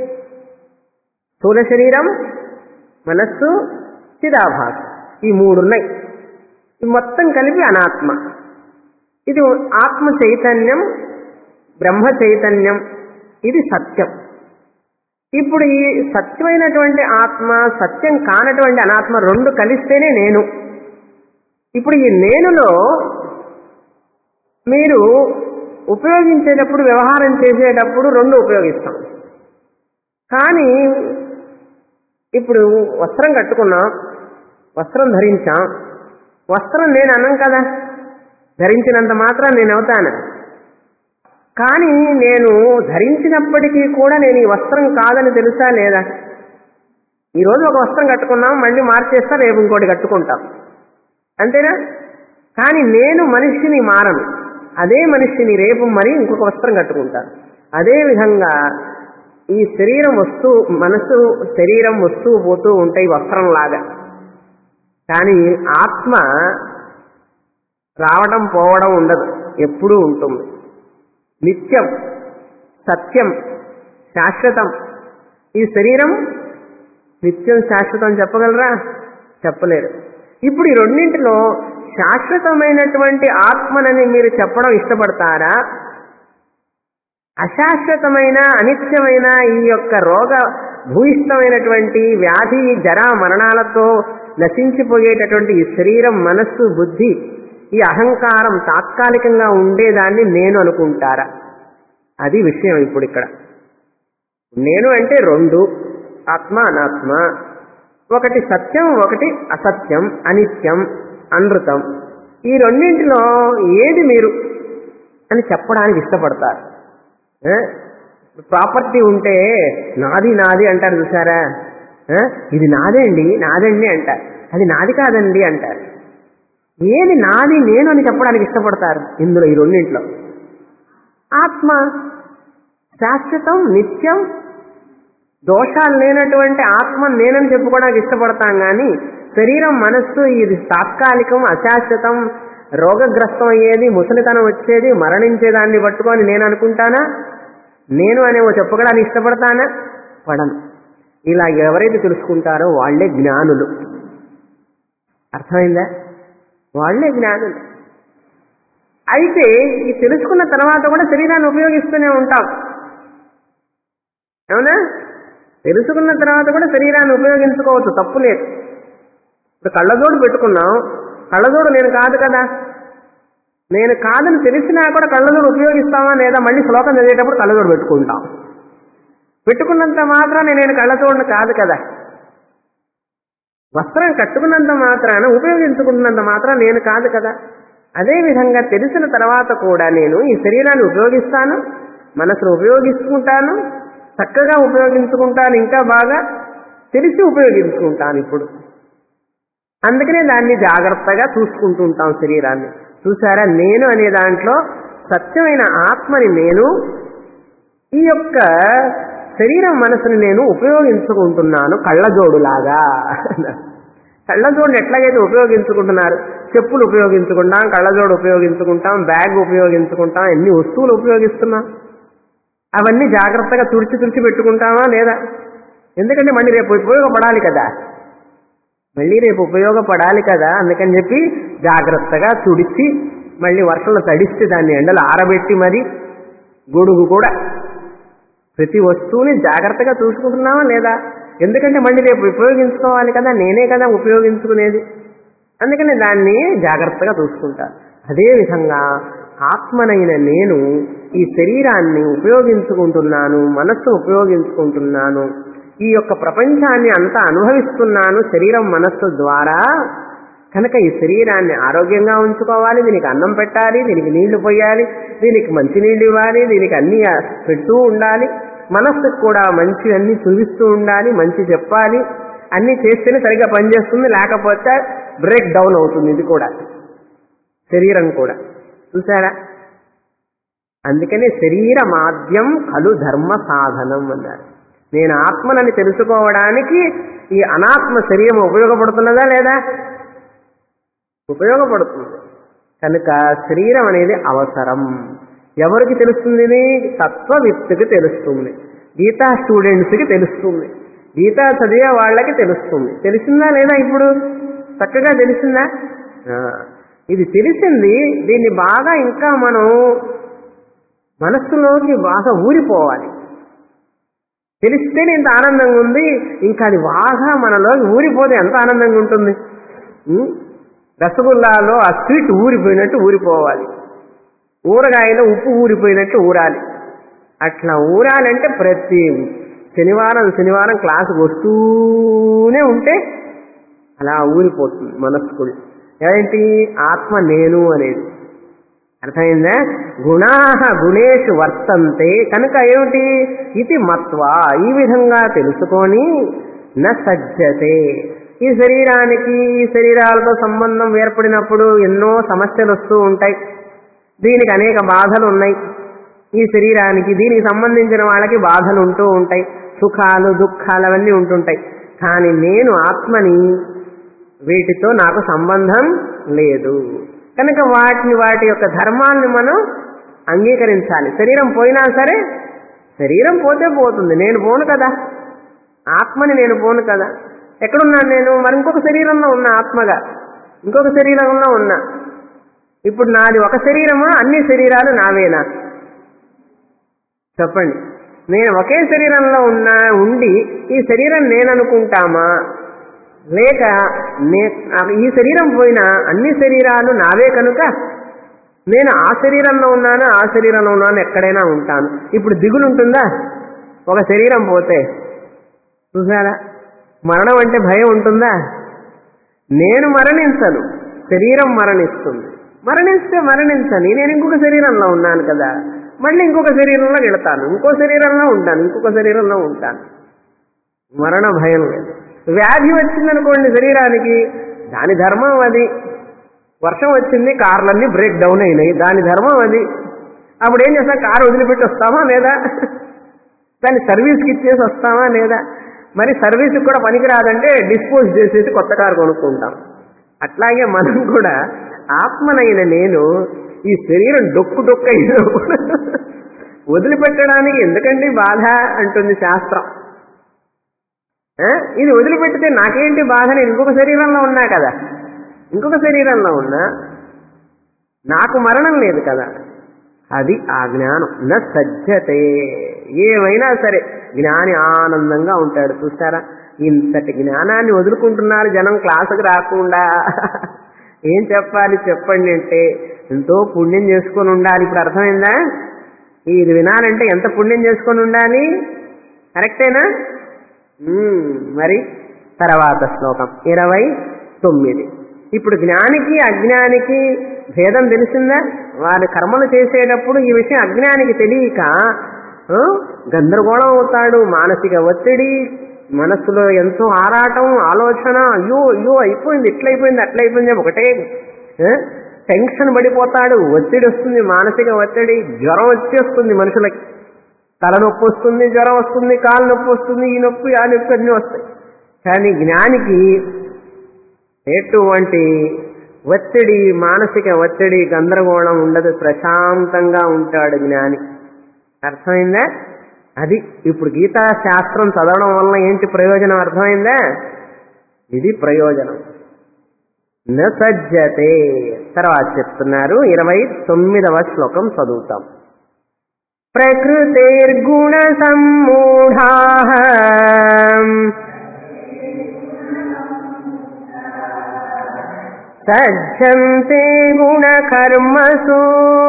స్థూల శరీరం మనస్సు చిదాభాస ఈ మూడు ఉన్నాయి ఈ మొత్తం కలిపి అనాత్మ ఇది ఆత్మ చైతన్యం బ్రహ్మ చైతన్యం ఇది సత్యం ఇప్పుడు ఈ సత్యమైనటువంటి ఆత్మ సత్యం కానటువంటి అనాత్మ రెండు కలిస్తేనే నేను ఇప్పుడు ఈ నేనులో మీరు ఉపయోగించేటప్పుడు వ్యవహారం చేసేటప్పుడు రెండు ఉపయోగిస్తాం కానీ ఇప్పుడు వస్త్రం కట్టుకున్నాం వస్త్రం ధరించాం వస్త్రం నేను అనం కదా ధరించినంత మాత్రం నేను అవుతాను కానీ నేను ధరించినప్పటికీ కూడా నేను ఈ వస్త్రం కాదని తెలుసా లేదా ఈరోజు ఒక వస్త్రం కట్టుకున్నాం మళ్ళీ మార్చేస్తా రేపు ఇంకోటి కట్టుకుంటాం అంతేనా కానీ నేను మనిషిని మారను అదే మనిషిని రేపు మరి ఇంకొక వస్త్రం కట్టుకుంటాను అదే విధంగా ఈ శరీరం వస్తూ మనసు శరీరం వస్తూ పోతూ ఉంటాయి వస్త్రం లాగా కానీ ఆత్మ రావడం పోవడం ఉండదు ఎప్పుడూ ఉంటుంది నిత్యం సత్యం శాశ్వతం ఈ శరీరం నిత్యం శాశ్వతం చెప్పగలరా చెప్పలేరు ఇప్పుడు ఈ రెండింటిలో శాశ్వతమైనటువంటి ఆత్మనని మీరు చెప్పడం ఇష్టపడతారా అశాశ్వతమైన అనిత్యమైన ఈ యొక్క రోగ భూయిష్టమైనటువంటి వ్యాధి జరా మరణాలతో నశించిపోయేటటువంటి ఈ శరీరం మనస్సు బుద్ధి ఈ అహంకారం తాత్కాలికంగా ఉండేదాన్ని నేను అనుకుంటారా అది విషయం ఇప్పుడు ఇక్కడ నేను అంటే రెండు ఆత్మ అనాత్మ ఒకటి సత్యం ఒకటి అసత్యం అనిత్యం అనృతం ఈ రెండింటిలో ఏది మీరు అని చెప్పడానికి ఇష్టపడతారు ప్రాపర్టీ ఉంటే నాది నాది అంటారు చూసారా ఆ? ఇది నాదే అండి నాదండి అంటారు అది నాది కాదండి అంటారు ఏది నాది నేను అని చెప్పడానికి ఇష్టపడతారు ఇందులో ఈ రెండింటిలో ఆత్మ శాశ్వతం నిత్యం దోషాలు లేనటువంటి ఆత్మ నేనని చెప్పుకోవడానికి ఇష్టపడతాం కానీ శరీరం మనస్సు ఇది తాత్కాలికం అశాశ్వతం రోగగ్రస్తం అయ్యేది ముసలితనం వచ్చేది మరణించేదాన్ని పట్టుకొని నేను అనుకుంటానా నేను అనే ఓ చెప్పుకోవడానికి ఇష్టపడతానా పడను ఇలా ఎవరైతే తెలుసుకుంటారో వాళ్ళే జ్ఞానులు అర్థమైందా వాళ్ళే జ్ఞానులు అయితే ఈ తెలుసుకున్న తర్వాత కూడా శరీరాన్ని ఉపయోగిస్తూనే ఉంటాం అవునా తెలుసుకున్న తర్వాత కూడా శరీరాన్ని ఉపయోగించుకోవచ్చు తప్పు లేదు ఇప్పుడు కళ్ళజోడు పెట్టుకున్నాం కళ్ళజోడు నేను కాదు కదా నేను కాదని తెలిసినా కూడా కళ్ళజోడు ఉపయోగిస్తామా లేదా మళ్ళీ శ్లోకం చదివేటప్పుడు కళ్ళజోడు పెట్టుకుంటాం పెట్టుకున్నంత మాత్రాన నేను కళ్ళజోడును కాదు కదా వస్త్రం కట్టుకున్నంత మాత్రాన ఉపయోగించుకున్నంత మాత్రం నేను కాదు కదా అదే విధంగా తెలిసిన తర్వాత కూడా నేను ఈ శరీరాన్ని ఉపయోగిస్తాను మనసును ఉపయోగించుకుంటాను చక్కగా ఉపయోగించుకుంటాను ఇంకా బాగా తెలిసి ఉపయోగించుకుంటాను ఇప్పుడు అందుకనే దాన్ని జాగ్రత్తగా చూసుకుంటూ ఉంటాం శరీరాన్ని చూసారా నేను అనే దాంట్లో సత్యమైన ఆత్మని నేను ఈ యొక్క శరీరం మనసుని నేను ఉపయోగించుకుంటున్నాను కళ్ళజోడులాగా కళ్ళజోడుని ఎట్లాగైతే ఉపయోగించుకుంటున్నారు చెప్పులు ఉపయోగించుకుంటాం కళ్ళజోడు ఉపయోగించుకుంటాం బ్యాగ్ ఉపయోగించుకుంటాం ఎన్ని వస్తువులు ఉపయోగిస్తున్నాం అవన్నీ జాగ్రత్తగా తుడిచి తుడిచి పెట్టుకుంటామా లేదా ఎందుకంటే మళ్ళీ రేపు ఉపయోగపడాలి కదా మళ్ళీ రేపు ఉపయోగపడాలి కదా అందుకని చెప్పి జాగ్రత్తగా తుడిచి మళ్ళీ వర్షంలో తడిస్తే దాన్ని ఎండలు ఆరబెట్టి మరి గొడుగు కూడా ప్రతి వస్తువుని జాగ్రత్తగా చూసుకుంటున్నావా లేదా ఎందుకంటే మళ్ళీ రేపు ఉపయోగించుకోవాలి కదా నేనే కదా ఉపయోగించుకునేది అందుకని దాన్ని జాగ్రత్తగా చూసుకుంటా అదేవిధంగా ఆత్మనైన నేను ఈ శరీరాన్ని ఉపయోగించుకుంటున్నాను మనస్సు ఉపయోగించుకుంటున్నాను ఈ యొక్క ప్రపంచాన్ని అంతా అనుభవిస్తున్నాను శరీరం మనస్సు ద్వారా కనుక ఈ శరీరాన్ని ఆరోగ్యంగా ఉంచుకోవాలి దీనికి అన్నం పెట్టాలి దీనికి నీళ్లు పోయాలి దీనికి మంచి నీళ్లు ఇవ్వాలి దీనికి అన్ని పెడుతూ ఉండాలి మనస్సుకు కూడా మంచి అన్ని చూపిస్తూ ఉండాలి మంచి చెప్పాలి అన్ని చేస్తేనే సరిగ్గా పనిచేస్తుంది లేకపోతే బ్రేక్ డౌన్ అవుతుంది ఇది కూడా శరీరం కూడా చూసారా అందుకని శరీర మాధ్యం కలు ధర్మ సాధనం అన్నారు నేను ఆత్మనని తెలుసుకోవడానికి ఈ అనాత్మ శరీరం ఉపయోగపడుతున్నదా లేదా ఉపయోగపడుతుంది కనుక శరీరం అనేది అవసరం ఎవరికి తెలుస్తుంది ఇది తత్వవిత్తుకి తెలుస్తుంది గీతా స్టూడెంట్స్కి తెలుస్తుంది గీతా చదివే వాళ్ళకి తెలుస్తుంది తెలిసిందా లేదా ఇప్పుడు చక్కగా తెలిసిందా ఆ, ఇది తెలిసింది దీన్ని బాగా ఇంకా మనం మనస్సులోకి బాగా ఊరిపోవాలి తెలిస్తేనే ఇంత ఆనందంగా ఉంది ఇంకా అది బాగా మనలోకి ఊరిపోతే ఎంత ఆనందంగా ఉంటుంది ఉం? రసగుల్లాలో ఆ స్వీట్ ఊరిపోయినట్టు ఊరిపోవాలి ఊరగాయలో ఉప్పు ఊరిపోయినట్టు ఊరాలి అట్లా ఊరాలంటే ప్రతి శనివారం శనివారం క్లాసుకు వస్తూనే ఉంటే అలా ఊరిపోతుంది మనస్సు కూడా ఏంటి ఆత్మ నేను అనేది అర్థమైందా గుణా గుణేషు వర్తంతే కనుక ఏమిటి ఇది మత్వా ఈ విధంగా తెలుసుకొని న సజ్జతే ఈ శరీరానికి ఈ శరీరాలతో సంబంధం ఏర్పడినప్పుడు ఎన్నో సమస్యలు వస్తూ ఉంటాయి దీనికి అనేక బాధలు ఉన్నాయి ఈ శరీరానికి దీనికి సంబంధించిన వాళ్ళకి బాధలు ఉంటూ ఉంటాయి సుఖాలు దుఃఖాలు అవన్నీ ఉంటుంటాయి కానీ నేను ఆత్మని వీటితో నాకు సంబంధం లేదు కనుక వాటిని వాటి యొక్క ధర్మాన్ని మనం అంగీకరించాలి శరీరం పోయినా సరే శరీరం పోతే పోతుంది నేను పోను కదా ఆత్మని నేను పోను కదా ఎక్కడున్నాను నేను మరి ఇంకొక శరీరంలో ఉన్నా ఆత్మగా ఇంకొక శరీరంలో ఉన్నా ఇప్పుడు నాది ఒక శరీరమా అన్ని శరీరాలు నావేనా చెప్పండి నేను ఒకే శరీరంలో ఉన్నా ఉండి ఈ శరీరం నేను అనుకుంటామా లేక నే ఈ శరీరం పోయినా అన్ని శరీరాలు నావే కనుక నేను ఆ శరీరంలో ఉన్నాను ఆ శరీరంలో ఉన్నాను ఎక్కడైనా ఉంటాను ఇప్పుడు దిగులు ఉంటుందా ఒక శరీరం పోతే చూసారా మరణం అంటే భయం ఉంటుందా నేను మరణించను శరీరం మరణిస్తుంది మరణిస్తే మరణించని నేను ఇంకొక శరీరంలో ఉన్నాను కదా మళ్ళీ ఇంకొక శరీరంలో వెళతాను ఇంకో శరీరంలో ఉంటాను ఇంకొక శరీరంలో ఉంటాను మరణ భయం లేదు వ్యాధి వచ్చిందనుకోండి శరీరానికి దాని ధర్మం అది వర్షం వచ్చింది కార్లన్నీ బ్రేక్ డౌన్ అయినాయి దాని ధర్మం అది అప్పుడు ఏం చేస్తాం కారు వదిలిపెట్టి వస్తామా లేదా దాన్ని సర్వీస్కి ఇచ్చేసి వస్తామా లేదా మరి సర్వీస్కి కూడా పనికిరాదంటే డిస్పోజ్ చేసేసి కొత్త కారు కొనుక్కుంటాం అట్లాగే మనం కూడా ఆత్మనైన నేను ఈ శరీరం డొక్కు డొక్కు అయినా కూడా వదిలిపెట్టడానికి ఎందుకండి బాధ అంటుంది శాస్త్రం ఆ? ఇది వదిలిపెట్టితే నాకేంటి బాధ నేను ఇంకొక శరీరంలో ఉన్నా కదా ఇంకొక శరీరంలో ఉన్నా నాకు మరణం లేదు కదా అది ఆ జ్ఞానం న సజ్జతే ఏమైనా సరే జ్ఞాని ఆనందంగా ఉంటాడు చూస్తారా ఇంతటి జ్ఞానాన్ని వదులుకుంటున్నారు జనం క్లాసుకు రాకుండా ఏం చెప్పాలి చెప్పండి అంటే ఎంతో పుణ్యం చేసుకొని ఉండాలి ఇప్పుడు అర్థమైందా ఇది వినాలంటే ఎంత పుణ్యం చేసుకొని ఉండాలి కరెక్టేనా మ్మ్, మరి తర్వాత శ్లోకం ఇరవై తొమ్మిది ఇప్పుడు జ్ఞానికి అజ్ఞానికి భేదం తెలిసిందా వారి కర్మలు చేసేటప్పుడు ఈ విషయం అజ్ఞానికి తెలియక ఆ, గందరగోళం అవుతాడు మానసిక ఒత్తిడి మనస్సులో ఎంతో ఆరాటం ఆలోచన అయ్యో అయ్యో అయిపోయింది ఇట్లయిపోయింది అట్లయిపోయింది అని ఒకటే ఆ, టెన్షన్ పడిపోతాడు ఒత్తిడి వస్తుంది మానసిక ఒత్తిడి జ్వరం వచ్చేస్తుంది మనుషులకి తలనొప్పి వస్తుంది జ్వరం వస్తుంది కాలు నొప్పి వస్తుంది ఈ నొప్పి ఆ నొప్పి అన్నీ వస్తాయి కానీ జ్ఞానికి ఎటువంటి ఒత్తిడి మానసిక ఒత్తిడి గందరగోళం ఉండదు ప్రశాంతంగా ఉంటాడు జ్ఞాని అర్థమైందా అది ఇప్పుడు గీతా శాస్త్రం చదవడం వల్ల ఏంటి ప్రయోజనం అర్థమైందా ఇది ప్రయోజనం న సజ్జతే తర్వాత చెప్తున్నారు ఇరవై తొమ్మిదవ శ్లోకం చదువుతాం ప్రకృతిర్గుణ సమ్మూఢా సజ్జంతే గుణకర్మసు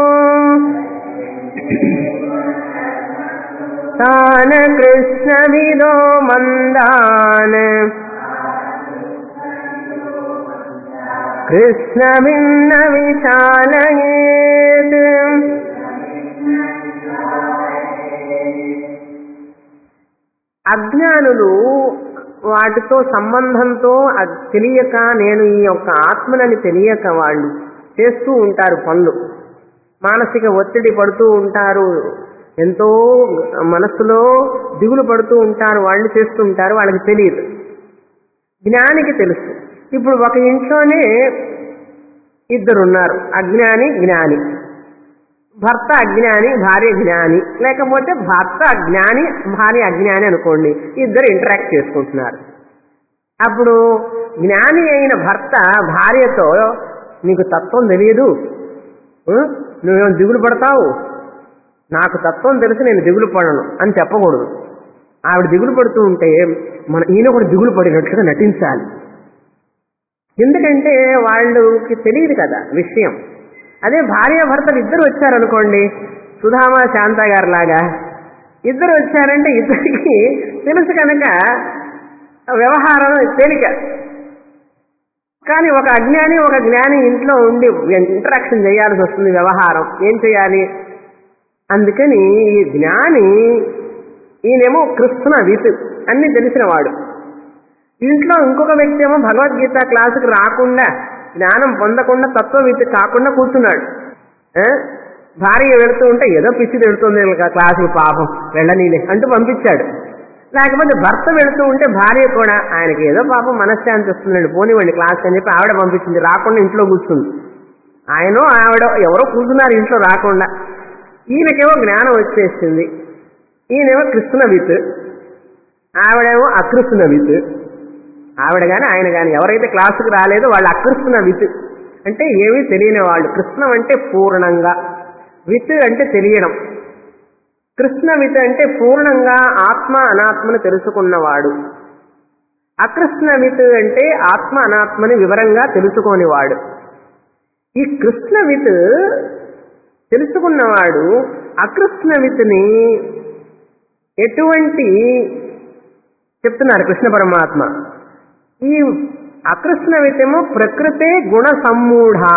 తాన కృష్ణవిదో మందాన్ కృష్ణమిన్న విశాలయేత్ అజ్ఞానులు వాటితో సంబంధంతో అ- తెలియక నేను ఈ యొక్క ఆత్మనని తెలియక వాళ్ళు చేస్తూ ఉంటారు పనులు మానసిక ఒత్తిడి పడుతూ ఉంటారు ఎంతో మనస్సులో దిగులు పడుతూ ఉంటారు వాళ్ళు చేస్తూ ఉంటారు వాళ్ళకి తెలియదు జ్ఞానికి తెలుసు ఇప్పుడు ఒక ఇంట్లోనే ఇద్దరున్నారు అజ్ఞాని జ్ఞాని భర్త అజ్ఞాని భార్య జ్ఞాని లేకపోతే భర్త అజ్ఞాని భార్య అజ్ఞాని అనుకోండి ఇద్దరు ఇంటరాక్ట్ చేసుకుంటున్నారు అప్పుడు జ్ఞాని అయిన భర్త భార్యతో నీకు తత్వం తెలియదు ఆ? నువ్వేం దిగులు పడతావు నాకు తత్వం తెలిసి నేను దిగులు పడను అని చెప్పకూడదు ఆవిడ దిగులు పడుతూ ఉంటే మన ఈయన కూడా దిగులు పడినట్లుగా నటించాలి ఎందుకంటే వాళ్ళకి తెలియదు కదా విషయం అదే భార్య భర్తలు ఇద్దరు వచ్చారనుకోండి సుధామ శాంత గారు లాగా ఇద్దరు వచ్చారంటే ఇద్దరికి తెలుసు కనుక వ్యవహారం తేలిక కానీ ఒక అజ్ఞాని ఒక జ్ఞాని ఇంట్లో ఉండి ఇంటరాక్షన్ చేయాల్సి వస్తుంది వ్యవహారం ఏం చేయాలి అందుకని ఈ జ్ఞాని ఈయనేమో కృష్ణ విత్ అన్ని తెలిసినవాడు ఇంట్లో ఇంకొక వ్యక్తి ఏమో భగవద్గీత క్లాసుకు రాకుండా జ్ఞానం పొందకుండా తత్వవిద్య కాకుండా కూర్చున్నాడు ఆ? భార్య వెళుతూ ఉంటే ఏదో పిచ్చి తిడుతుంది వీళ్ళకి ఆ క్లాసుకు పాపం వెళ్ళనీలే అంటూ పంపించాడు లేకపోతే భర్త వెళుతూ ఉంటే భార్య కూడా ఆయనకి ఏదో పాపం మనశ్శాంతి వస్తుందండి పోనివ్వండి క్లాస్ అని చెప్పి ఆవిడ పంపించింది రాకుండా ఇంట్లో కూర్చుంది ఆయన ఆవిడ ఎవరో కూర్చున్నారు ఇంట్లో రాకుండా ఈయనకేమో జ్ఞానం వచ్చేసింది ఈయనేమో కృష్ణవిత్ ఆవిడేమో అకృష్ణవిత్ ఆవిడ కానీ ఆయన కానీ ఎవరైతే క్లాసుకు రాలేదో వాళ్ళు అకృష్ణ విత్ అంటే ఏమీ తెలియని వాళ్ళు కృష్ణం అంటే పూర్ణంగా విత్ అంటే తెలియడం కృష్ణ విత్ అంటే పూర్ణంగా ఆత్మ అనాత్మను తెలుసుకున్నవాడు అకృష్ణ విత్ అంటే ఆత్మ అనాత్మని వివరంగా తెలుసుకోనివాడు ఈ కృష్ణ విత్ తెలుసుకున్నవాడు అకృష్ణ విత్ని ఎటువంటి చెప్తున్నారు కృష్ణ పరమాత్మ ఈ అకృష్ణ వితేమో ప్రకృతే గుణ సమ్మూఢా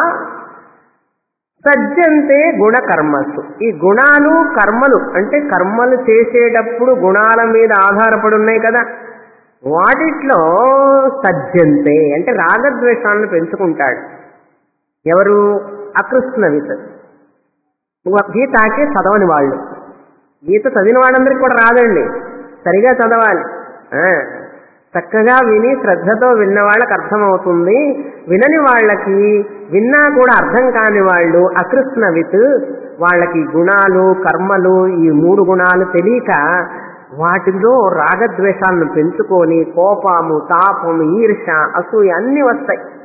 సజ్జంతే గుణ కర్మసు ఈ గుణాలు కర్మలు అంటే కర్మలు చేసేటప్పుడు గుణాల మీద ఆధారపడి ఉన్నాయి కదా వాటిట్లో సజ్జంతే అంటే రాగద్వేషాలను పెంచుకుంటాడు ఎవరు అకృష్ణవిత్ గీతాకే చదవని వాళ్ళు గీత చదివిన వాళ్ళందరికీ కూడా రాదండి సరిగా చదవాలి ఆ, చక్కగా విని శ్రద్ధతో విన్న వాళ్ళకి అర్థమవుతుంది వినని వాళ్ళకి విన్నా కూడా అర్థం కాని వాళ్ళు అకృష్ణవిత్ వాళ్ళకి గుణాలు కర్మలు ఈ మూడు గుణాలు తెలియక వాటిలో రాగద్వేషాలను పెంచుకొని కోపము తాపం ఈర్ష అసూయ అన్ని వస్తాయి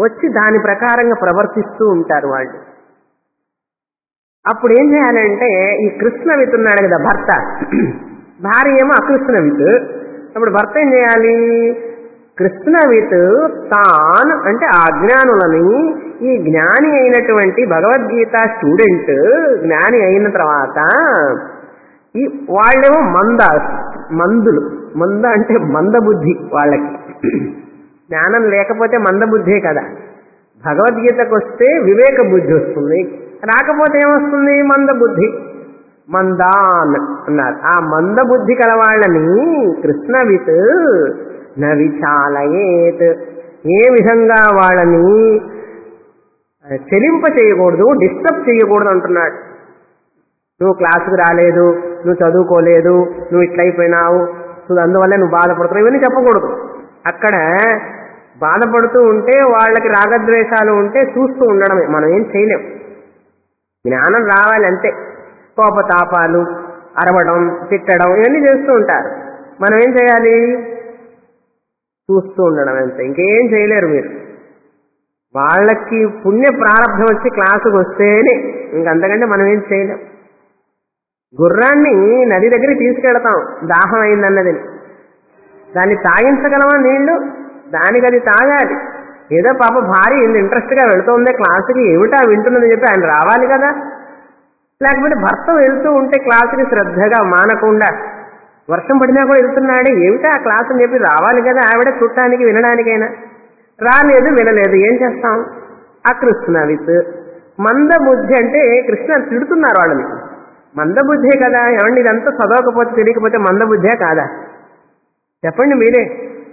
వచ్చి దాని ప్రకారంగా ప్రవర్తిస్తూ ఉంటారు వాళ్ళు అప్పుడు ఏం చేయాలంటే ఈ కృష్ణవిత్ ఉన్నాడు కదా భర్త భార్య ఏమో అకృష్ణవిత్ అప్పుడు భర్త ఏం చేయాలి కృష్ణవిత్ తాన్ అంటే ఆ అజ్ఞానులని ఈ జ్ఞాని అయినటువంటి భగవద్గీత స్టూడెంట్ జ్ఞాని అయిన తర్వాత ఈ వాళ్ళేమో మంద మందులు మంద అంటే మందబుద్ధి వాళ్ళకి జ్ఞానం లేకపోతే మందబుద్ధే కదా భగవద్గీతకు వస్తే వివేక బుద్ధి వస్తుంది రాకపోతే ఏమొస్తుంది మందబుద్ధి మందాన్ అన్నారు ఆ మందబుద్ధి కల వాళ్ళని కృష్ణవిత్ నవిచాలయేత్ ఏ విధంగా వాళ్ళని చెలింప చేయకూడదు డిస్టర్బ్ చేయకూడదు అంటున్నాడు నువ్వు క్లాసుకు రాలేదు నువ్వు చదువుకోలేదు నువ్వు ఇట్లయిపోయినావు నువ్వు అందువల్ల నువ్వు బాధపడుతున్నావు ఇవన్నీ చెప్పకూడదు అక్కడ బాధపడుతూ ఉంటే వాళ్ళకి రాగద్వేషాలు ఉంటే చూస్తూ ఉండడమే మనం ఏం చేయలేం జ్ఞానం రావాలి అంతే కోపతాపాలు అరవడం తిట్టడం ఇవన్నీ చేస్తూ ఉంటారు మనం ఏం చేయాలి చూస్తూ ఉండడం అంతే ఇంకేం చేయలేరు మీరు వాళ్ళకి పుణ్య ప్రారంభం వచ్చి క్లాసుకు వస్తేనే ఇంకంతకంటే మనం ఏం చేయలేం గుర్రాన్ని నది దగ్గరికి తీసుకెళ్తాం దాహం అయిందన్నది దాన్ని తాగించగలమా నీళ్లు దానికి అది తాగాలి ఏదో పాప భార్య ఇంత ఇంట్రెస్ట్ గా వెళుతోందే క్లాసుకి ఏమిటా వింటున్నదని చెప్పి ఆయన రావాలి కదా లేకపోతే భర్త వెళ్తూ ఉంటే క్లాసుకి శ్రద్ధగా మానకుండా వర్షం పడినా కూడా వెళ్తున్నాడే ఏమిటా ఆ క్లాస్ అని చెప్పి రావాలి కదా ఆవిడ చుట్టానికి వినడానికైనా రాలేదు వినలేదు ఏం చేస్తాం అకృష్ణవిత్ మందబుద్ధి అంటే కృష్ణ తిడుతున్నారు వాళ్ళని మందబుద్ధే కదా ఏమండి ఇదంతా చదవకపోతే తెలియకపోతే మందబుద్ధే కాదా చెప్పండి మీరే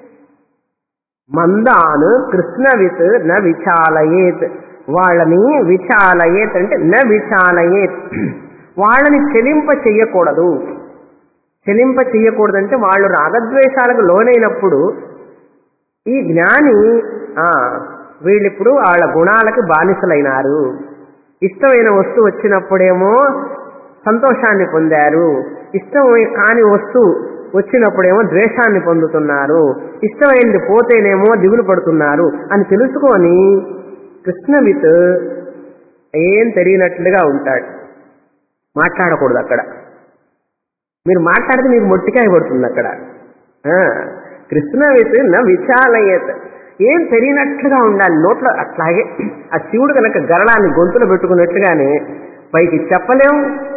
మందాను కృష్ణవిత్ న విచాలయేత్ వాళ్ళని విచాలయేత్ అంటే న విచాలయేత్ వాళ్ళని చెలింప చెయ్యకూడదు చెలింప చెయ్యకూడదంటే వాళ్ళు రాగద్వేషాలకు లోనైనప్పుడు ఈ జ్ఞాని ఆ వీళ్ళిప్పుడు వాళ్ళ గుణాలకు బానిసలైనారు ఇష్టమైన వస్తువు వచ్చినప్పుడేమో సంతోషాన్ని పొందారు ఇష్టం కాని వస్తువు వచ్చినప్పుడేమో ద్వేషాన్ని పొందుతున్నారు ఇష్టమైంది పోతేనేమో దిగులు పడుతున్నారు అని తెలుసుకొని కృష్ణవిత్ ఏం తెలియనట్లుగా ఉంటాడు మాట్లాడకూడదు అక్కడ మీరు మాట్లాడితే మీకు మొట్టికాయ పడుతుంది అక్కడ కృష్ణవిత్ నా విచాలయత్ ఏం తెలియనట్లుగా ఉండాలి నోట్లో అట్లాగే ఆ శివుడు కనుక గరళాన్ని గొంతులో పెట్టుకున్నట్లుగానే పైకి చెప్పలేం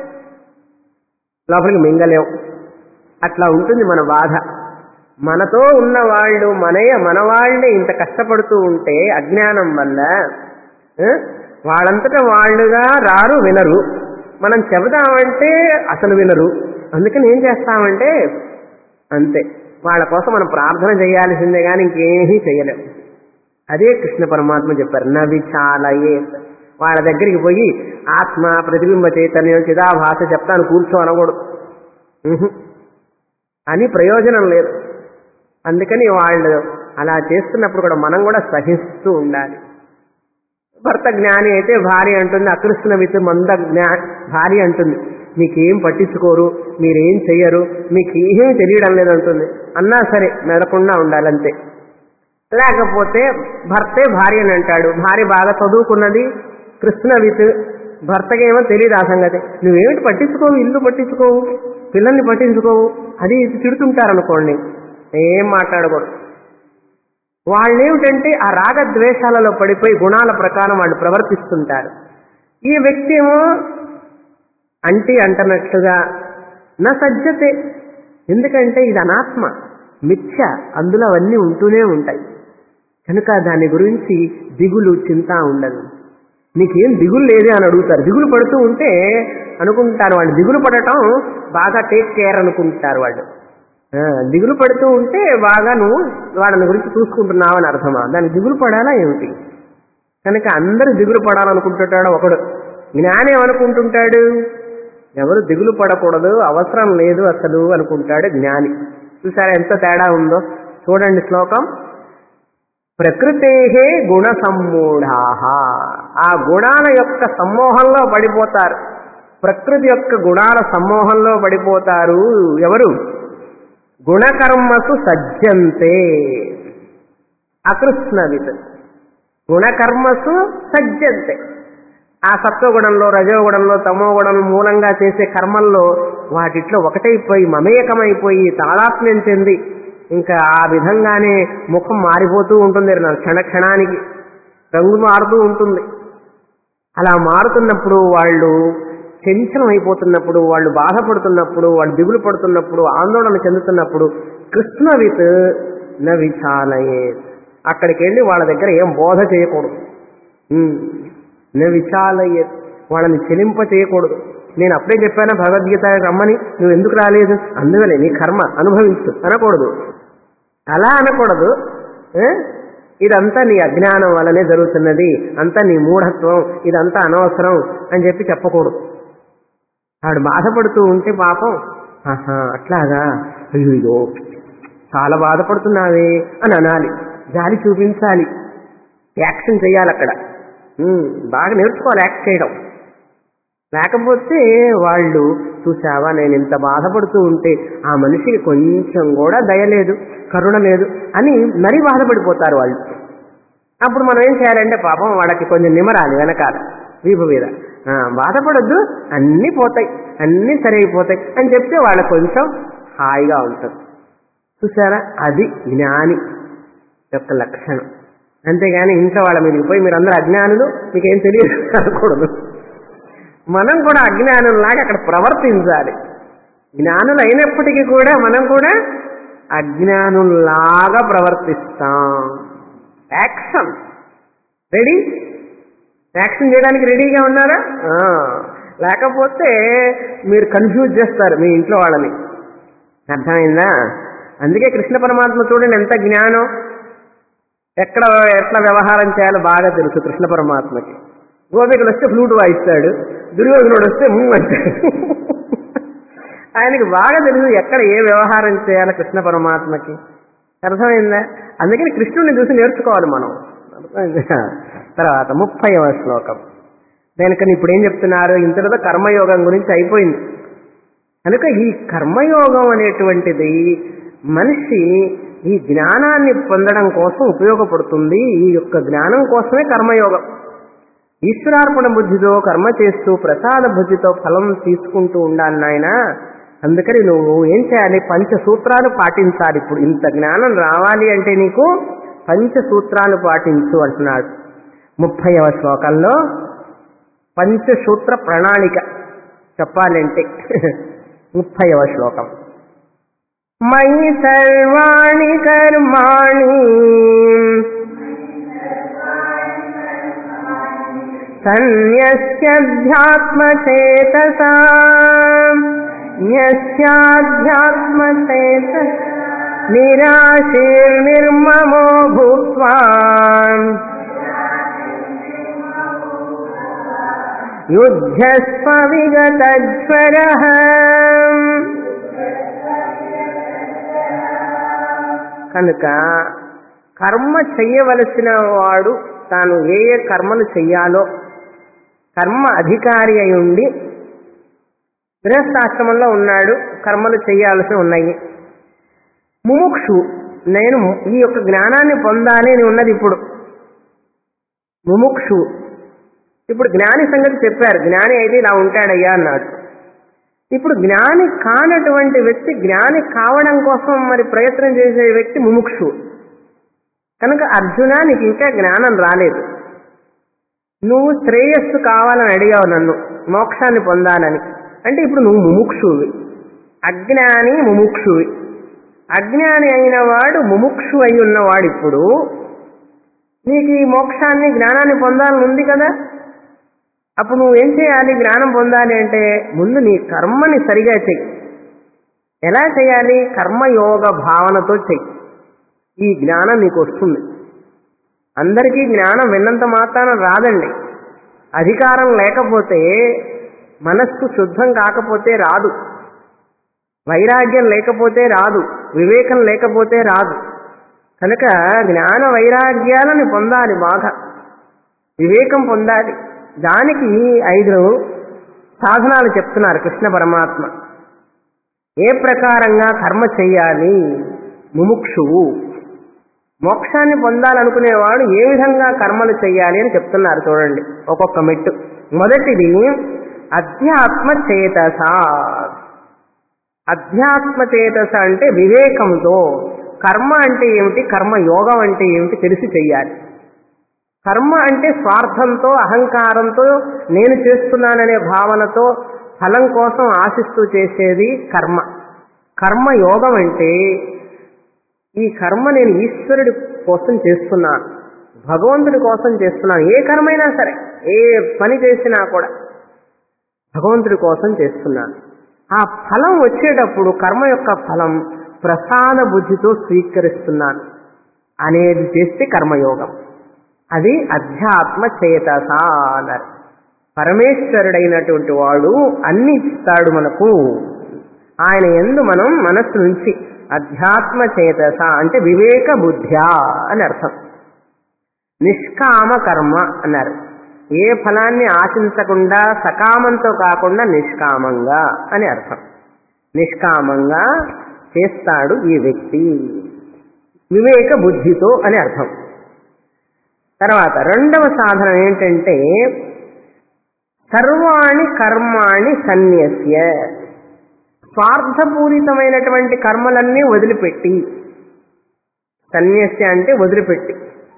లోపలికి మింగలేం అట్లా ఉంటుంది మన బాధ మనతో ఉన్న వాళ్ళు మనయ మన వాళ్ళే ఇంత కష్టపడుతూ ఉంటే అజ్ఞానం వల్ల ఆ, వాళ్ళంతటా వాళ్ళుగా రారు వినరు మనం చెబుదామంటే అసలు వినరు అందుకని ఏం చేస్తామంటే అంతే వాళ్ళ కోసం మనం ప్రార్థన చేయాల్సిందే కానీ ఇంకేమీ చేయలేం అదే కృష్ణ పరమాత్మ చెప్పారు నవి చాలయే వాళ్ళ దగ్గరికి పోయి ఆత్మ ప్రతిబింబ చైతన్యం చిదాభాష చెప్తాను కూర్చో అనకూడదు ఉహు. అని ప్రయోజనం లేదు అందుకని వాళ్ళు అలా చేస్తున్నప్పుడు కూడా మనం కూడా సహిస్తూ ఉండాలి భర్త జ్ఞాని అయితే భార్య అంటుంది అకృష్ణ విత్ మంద జ్ఞా భార్య అంటుంది మీకేం పట్టించుకోరు మీరేం చెయ్యరు మీకు ఏమీ తెలియడం లేదంటుంది అన్నా సరే మెదకుండా ఉండాలంతే లేకపోతే భర్తే భార్యని అంటాడు భార్య బాగా చదువుకున్నది కృష్ణవిత్ భర్తకేమో తెలియదు ఆ సంగతి నువ్వేమిటి పట్టించుకోవు ఇల్లు పట్టించుకోవు పిల్లల్ని పట్టించుకోవు అది ఇది తిడుతుంటారనుకోండి ఏం మాట్లాడకూడదు వాళ్ళేమిటంటే ఆ రాగద్వేషాలలో పడిపోయి గుణాల ప్రకారం వాళ్ళు ప్రవర్తిస్తుంటారు ఈ వ్యక్తి ఏమో అంటి అంటనట్లుగా నా సజ్జతే ఎందుకంటే ఇది అనాత్మ మిథ్య అందులో అవన్నీ ఉంటూనే ఉంటాయి కనుక దాని గురించి దిగులు చింత ఉండదు నీకేం దిగులు లేదే అని అడుగుతారు దిగులు పడుతూ ఉంటే అనుకుంటారు వాళ్ళు దిగులు పడటం బాగా టేక్ కేర్ అనుకుంటారు వాళ్ళు ఆ, దిగులు పడుతూ ఉంటే బాగా నువ్వు వాళ్ళని గురించి చూసుకుంటున్నావు అని అర్థమా దానికి దిగులు పడాలా ఏమిటి కనుక అందరూ దిగులు పడాలనుకుంటుంటాడు ఒకడు జ్ఞాని ఏమనుకుంటుంటాడు ఎవరు దిగులు పడకూడదు అవసరం లేదు అసలు అనుకుంటాడు జ్ఞాని చూసారా ఎంత తేడా ఉందో చూడండి శ్లోకం ప్రకృతే గుణ సమ్మూఢా ఆ గుణాల యొక్క సమ్మోహంలో పడిపోతారు ప్రకృతి యొక్క గుణాల సమ్మోహంలో పడిపోతారు ఎవరు గుణకర్మకు సజ్జంతే అకృష్ణవిత్ గుణకర్మసు సజ్జంతే ఆ సత్వగుణంలో రజోగుణంలో తమోగుణం మూలంగా చేసే కర్మల్లో వాటిట్లో ఒకటైపోయి మమేకమైపోయి తాదాత్మ్యం చెంది ఇంకా ఆ విధంగానే ముఖం మారిపోతూ ఉంటుంది క్షణ క్షణానికి రంగు మారుతూ ఉంటుంది అలా మారుతున్నప్పుడు వాళ్ళు చంచలం అయిపోతున్నప్పుడు వాళ్ళు బాధపడుతున్నప్పుడు వాళ్ళు దిగులు పడుతున్నప్పుడు ఆందోళన చెందుతున్నప్పుడు కృష్ణవిత్ న విచాలయే అక్కడికి వెళ్ళి వాళ్ళ దగ్గర ఏం బోధ చేయకూడదు ఉమ్. న విచాలయే వాళ్ళని చెలింప చేయకూడదు నేను అప్పుడే చెప్పాను భగవద్గీత రమ్మని నువ్వు ఎందుకు రాలేదు అందువలే నీ కర్మ అనుభవించు అనకూడదు అలా అనకూడదు ఏ? ఇదంతా నీ అజ్ఞానం వల్లనే జరుగుతున్నది అంతా నీ మూఢత్వం ఇదంతా అనవసరం అని చెప్పి చెప్పకూడదు ఆడు బాధపడుతూ ఉంటే పాపం ఆహా అట్లాగా అయ్యో చాలా బాధపడుతున్నావే అని అనాలి జాలి చూపించాలి యాక్షన్ చేయాలి అక్కడ ఉమ్, బాగా నేర్చుకోవాలి యాక్ట్ చేయడం లేకపోతే వాళ్ళు చూసావా నేను ఇంత బాధపడుతూ ఉంటే ఆ మనిషికి కొంచెం కూడా దయ లేదు కరుణ లేదు అని మరీ బాధపడిపోతారు వాళ్ళు అప్పుడు మనం ఏం చేయాలంటే పాపం వాళ్ళకి కొంచెం నిమరాలి వెనకాల వీపు మీద ఆ, బాధపడొద్దు అన్నీ పోతాయి అన్నీ సరైపోతాయి అని చెప్తే వాళ్ళకి కొంచెం హాయిగా ఉంటుంది చూసారా అది జ్ఞాని యొక్క లక్షణం అంతేగాని ఇంట్లో వాళ్ళ మీదకి పోయి మీరు అందరూ అజ్ఞానులు మీకేం తెలియదు అనకూడదు మనం కూడా అజ్ఞానులాగా అక్కడ ప్రవర్తించాలి జ్ఞానులు అయినప్పటికీ కూడా మనం కూడా అజ్ఞానుల్లాగా ప్రవర్తిస్తాం యాక్షన్ రెడీ యాక్షన్ చేయడానికి రెడీగా ఉన్నారా ఆ, లేకపోతే మీరు కన్ఫ్యూజ్ చేస్తారు మీ ఇంట్లో వాళ్ళని అర్థమైందా అందుకే కృష్ణ పరమాత్మ చూడండి ఎంత జ్ఞానం ఎక్కడ ఎట్లా వ్యవహారం చేయాలో బాగా తెలుసు కృష్ణ పరమాత్మకి గోపికలు వస్తే ఫ్లూట్ వాయిస్తాడు దుర్యోధనుడు వస్తే మూ అంటాడు ఆయనకి బాగా తెలుసు ఎక్కడ ఏ వ్యవహారం చేయాలో కృష్ణ పరమాత్మకి అర్థమైందా అందుకని కృష్ణుడిని చూసి నేర్చుకోవాలి మనం అర్థమైందా? తర్వాత ముప్పైవ శ్లోకం దానికని ఇప్పుడు ఏం చెప్తున్నారు ఇంతలో కర్మయోగం గురించి అయిపోయింది కనుక ఈ కర్మయోగం అనేటువంటిది మనిషి ఈ జ్ఞానాన్ని పొందడం కోసం ఉపయోగపడుతుంది ఈ యొక్క జ్ఞానం కోసమే కర్మయోగం ఈశ్వరార్పణ బుద్ధితో కర్మ చేస్తూ ప్రసాద బుద్ధితో ఫలం తీసుకుంటూ ఉండాలి నాయన అందుకని నువ్వు ఏం చేయాలి పంచసూత్రాలు పాటించాలి ఇప్పుడు ఇంత జ్ఞానం రావాలి అంటే నీకు పంచసూత్రాలు పాటించు అంటున్నాడు ముప్పైవ శ్లోకంలో పంచసూత్ర ప్రణాళిక చెప్పాలంటే ముప్పైవ శ్లోకం మయి సర్వాణి కర్మాణి సన్యస్యాధ్యాత్మచేతసా న్యస్యాధ్యాత్మచేత నిరాశీర్నిర్మమో భూత్వా యుద్ధస్వ విగతజ్వరః కనుక కర్మ చెయ్యవలసిన వాడు తాను ఏ ఏ కర్మలు చెయ్యాలో కర్మ అధికారి అయి ఉండి గృహస్థాశ్రమంలో ఉన్నాడు కర్మలు చేయాల్సి ఉన్నాయి ముముక్షు నేను ఈ యొక్క జ్ఞానాన్ని పొందాలి అని ఉన్నది ఇప్పుడు ముముక్షు ఇప్పుడు జ్ఞాని సంగతి చెప్పారు జ్ఞాని అయితే ఇలా ఉంటాడయ్యా అన్నాడు ఇప్పుడు జ్ఞాని కానటువంటి వ్యక్తి జ్ఞాని కావడం కోసం మరి ప్రయత్నం చేసే వ్యక్తి ముముక్షు కనుక అర్జున నీకు ఇంకా జ్ఞానం రాలేదు నువ్వు శ్రేయస్సు కావాలని అడిగావు నన్ను మోక్షాన్ని పొందాలని అంటే ఇప్పుడు నువ్వు ముముక్షువి అజ్ఞాని ముముక్షువి అజ్ఞాని అయిన వాడు ముముక్షు అయి ఉన్నవాడు ఇప్పుడు నీకు ఈ మోక్షాన్ని జ్ఞానాన్ని పొందాలని ఉంది కదా అప్పుడు నువ్వేం చేయాలి జ్ఞానం పొందాలి అంటే ముందు నీ కర్మని సరిగా చెయ్యి ఎలా చేయాలి కర్మయోగ భావనతో చెయ్యి ఈ జ్ఞానం నీకు వస్తుంది అందరికీ జ్ఞానం విన్నంత మాత్రాన రాదండి అధికారం లేకపోతే మనస్సు శుద్ధం కాకపోతే రాదు వైరాగ్యం లేకపోతే రాదు వివేకం లేకపోతే రాదు కనుక జ్ఞాన వైరాగ్యాలను పొందాలి బాగా వివేకం పొందాలి దానికి ఐదు సాధనాలు చెప్తున్నారు కృష్ణ పరమాత్మ ఏ ప్రకారంగా కర్మ చెయ్యాలి ముముక్షువు మోక్షాన్ని పొందాలనుకునేవాడు ఏ విధంగా కర్మలు చేయాలి అని చెప్తున్నారు చూడండి ఒక్కొక్క మెట్టు మొదటిది అధ్యాత్మ చేతస అధ్యాత్మ చేతస అంటే వివేకంతో కర్మ అంటే ఏమిటి కర్మ యోగం అంటే ఏమిటి తెలిసి చెయ్యాలి కర్మ అంటే స్వార్థంతో అహంకారంతో నేను చేస్తున్నాననే భావనతో ఫలం కోసం ఆశిస్తూ చేసేది కర్మ కర్మ యోగం అంటే ఈ కర్మ నేను ఈశ్వరుడి కోసం చేస్తున్నాను భగవంతుడి కోసం చేస్తున్నాను ఏ కర్మైనా సరే ఏ పని చేసినా కూడా భగవంతుడి కోసం చేస్తున్నాను ఆ ఫలం వచ్చేటప్పుడు కర్మ యొక్క ఫలం ప్రసాద బుద్ధితో స్వీకరిస్తున్నాను అనేది చేస్తే కర్మయోగం అది అధ్యాత్మ చేతస అన్నారు పరమేశ్వరుడైనటువంటి వాడు అన్ని ఇస్తాడు మనకు ఆయన ఎందు మనం మనస్సు నుంచి అధ్యాత్మ చేతస అంటే వివేక బుద్ధ్యా అని అర్థం నిష్కామ కర్మ అన్నారు ఏ ఫలాన్ని ఆశించకుండా సకామంతో కాకుండా నిష్కామంగా అని అర్థం నిష్కామంగా చేస్తాడు ఈ వ్యక్తి వివేక బుద్ధితో అని అర్థం తర్వాత రెండవ సాధన ఏంటంటే సర్వాణి కర్మాణి సన్యస్య స్వార్థపూరితమైనటువంటి కర్మలన్నీ వదిలిపెట్టి సన్యస్య అంటే వదిలిపెట్టి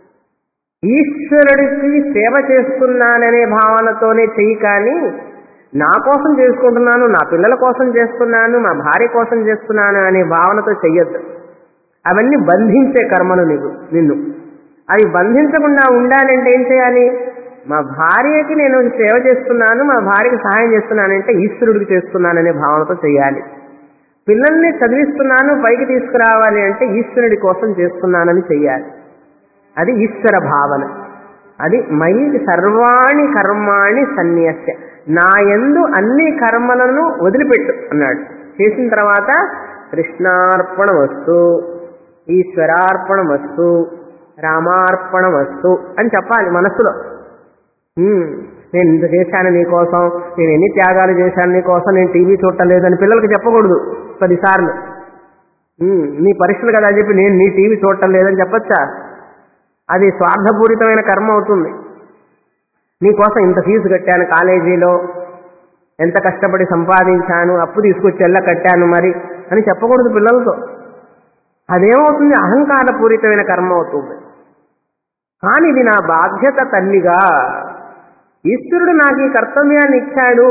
ఈశ్వరుడికి సేవ చేస్తున్నాననే భావనతోనే చెయ్యి కానీ నా కోసం చేసుకుంటున్నాను నా పిల్లల కోసం చేస్తున్నాను మా భార్య కోసం చేస్తున్నాను అనే భావనతో చెయ్యొద్దు అవన్నీ బంధించే కర్మలు నీకు నిన్ను అవి బంధించకుండా ఉండాలంటే ఏం చేయాలి మా భార్యకి నేను సేవ చేస్తున్నాను మా భార్యకి సహాయం చేస్తున్నానంటే ఈశ్వరుడికి చేస్తున్నాననే భావనతో చేయాలి పిల్లల్ని చదివిస్తున్నాను పైకి తీసుకురావాలి అంటే ఈశ్వరుడి కోసం చేస్తున్నానని చెయ్యాలి అది ఈశ్వర భావన అది మై సర్వాణి కర్మాణి సన్యాస్య నా యందు అన్ని కర్మలను వదిలిపెట్టు అన్నాడు చేసిన తర్వాత కృష్ణార్పణ వస్తు ఈశ్వరార్పణ వస్తు రామార్పణ వస్తు అని చెప్పాలి మనస్సులో "ఉమ్, నేను ఇంత చేశాను నీకోసం నేను ఎన్ని త్యాగాలు చేశాను నీకోసం నేను టీవీ చూడటలేదని పిల్లలకి చెప్పకూడదు పదిసార్లు "ఉమ్, నీ పరీక్షలు కదా అని చెప్పి నేను నీ టీవీ చూడటం లేదని చెప్పొచ్చా అది స్వార్థపూరితమైన కర్మ అవుతుంది నీకోసం ఇంత ఫీజు కట్టాను కాలేజీలో ఎంత కష్టపడి సంపాదించాను అప్పు తీసుకొచ్చి ఎల్ల కట్టాను మరి అని చెప్పకూడదు పిల్లలతో అదేమవుతుంది అహంకారపూరితమైన కర్మ అవుతుంది కానీ ఇది నా బాధ్యత తల్లిగా ఈశ్వరుడు నాకు ఈ కర్తవ్యాన్ని ఇచ్చాడు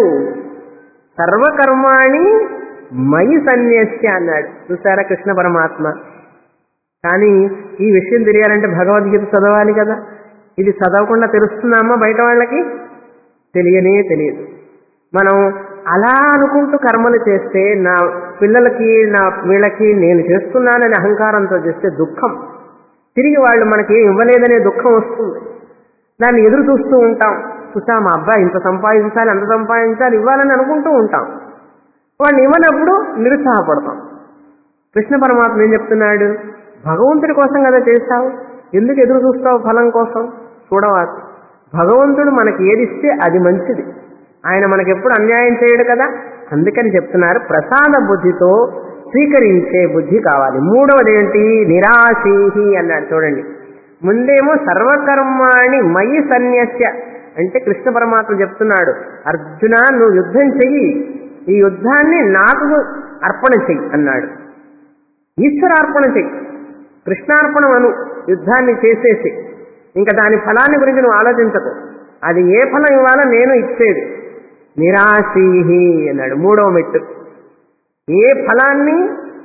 సర్వకర్మాణి మయి సన్యస్య అన్నాడు చూసారా కృష్ణ పరమాత్మ కానీ ఈ విషయం తెలియాలంటే భగవద్గీత చదవాలి కదా ఇది చదవకుండా తెలుస్తుందమ్మా బయట వాళ్ళకి తెలియనే తెలియదు మనం అలా అనుకుంటూ కర్మలు చేస్తే నా పిల్లలకి నా వీళ్ళకి నేను చేస్తున్నానని అహంకారంతో చేస్తే దుఃఖం తిరిగి వాళ్ళు మనకి ఇవ్వలేదనే దుఃఖం వస్తుంది దాన్ని ఎదురు చూస్తూ ఉంటాం చూసా మా అబ్బాయి ఇంత సంపాదించాలి అంత సంపాదించాలి ఇవ్వాలని అనుకుంటూ ఉంటాం వాడిని ఇవ్వనప్పుడు నిరుత్సాహపడతాం కృష్ణ పరమాత్మ ఏం చెప్తున్నాడు భగవంతుడి కోసం కదా చేస్తావు ఎందుకు ఎదురు చూస్తావు ఫలం కోసం చూడవాలి భగవంతుడు మనకి ఏదిస్తే అది మంచిది ఆయన మనకి ఎప్పుడు అన్యాయం చేయడు కదా అందుకని చెప్తున్నారు ప్రసాద బుద్ధితో స్వీకరించే బుద్ధి కావాలి మూడవది ఏంటి నిరాశీహి అన్నాడు చూడండి ముందేమో సర్వకర్మాణి మయి సన్యస్య అంటే కృష్ణ పరమాత్మ చెప్తున్నాడు అర్జున నువ్వు యుద్ధం చెయ్యి ఈ యుద్ధాన్ని నాకు అర్పణ చెయ్యి అన్నాడు ఈశ్వరార్పణ చెయ్యి కృష్ణార్పణం అను యుద్ధాన్ని చేసేసి ఇంకా దాని ఫలాన్ని గురించి నువ్వు ఆలోచించకు అది ఏ ఫలం ఇవ్వాలో నేను ఇచ్చేది నిరాశీహి అన్నాడు మూడవ మెట్టు ఏ ఫలాన్ని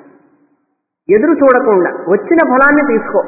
ఎదురు చూడకుండా వచ్చిన ఫలాన్ని తీసుకో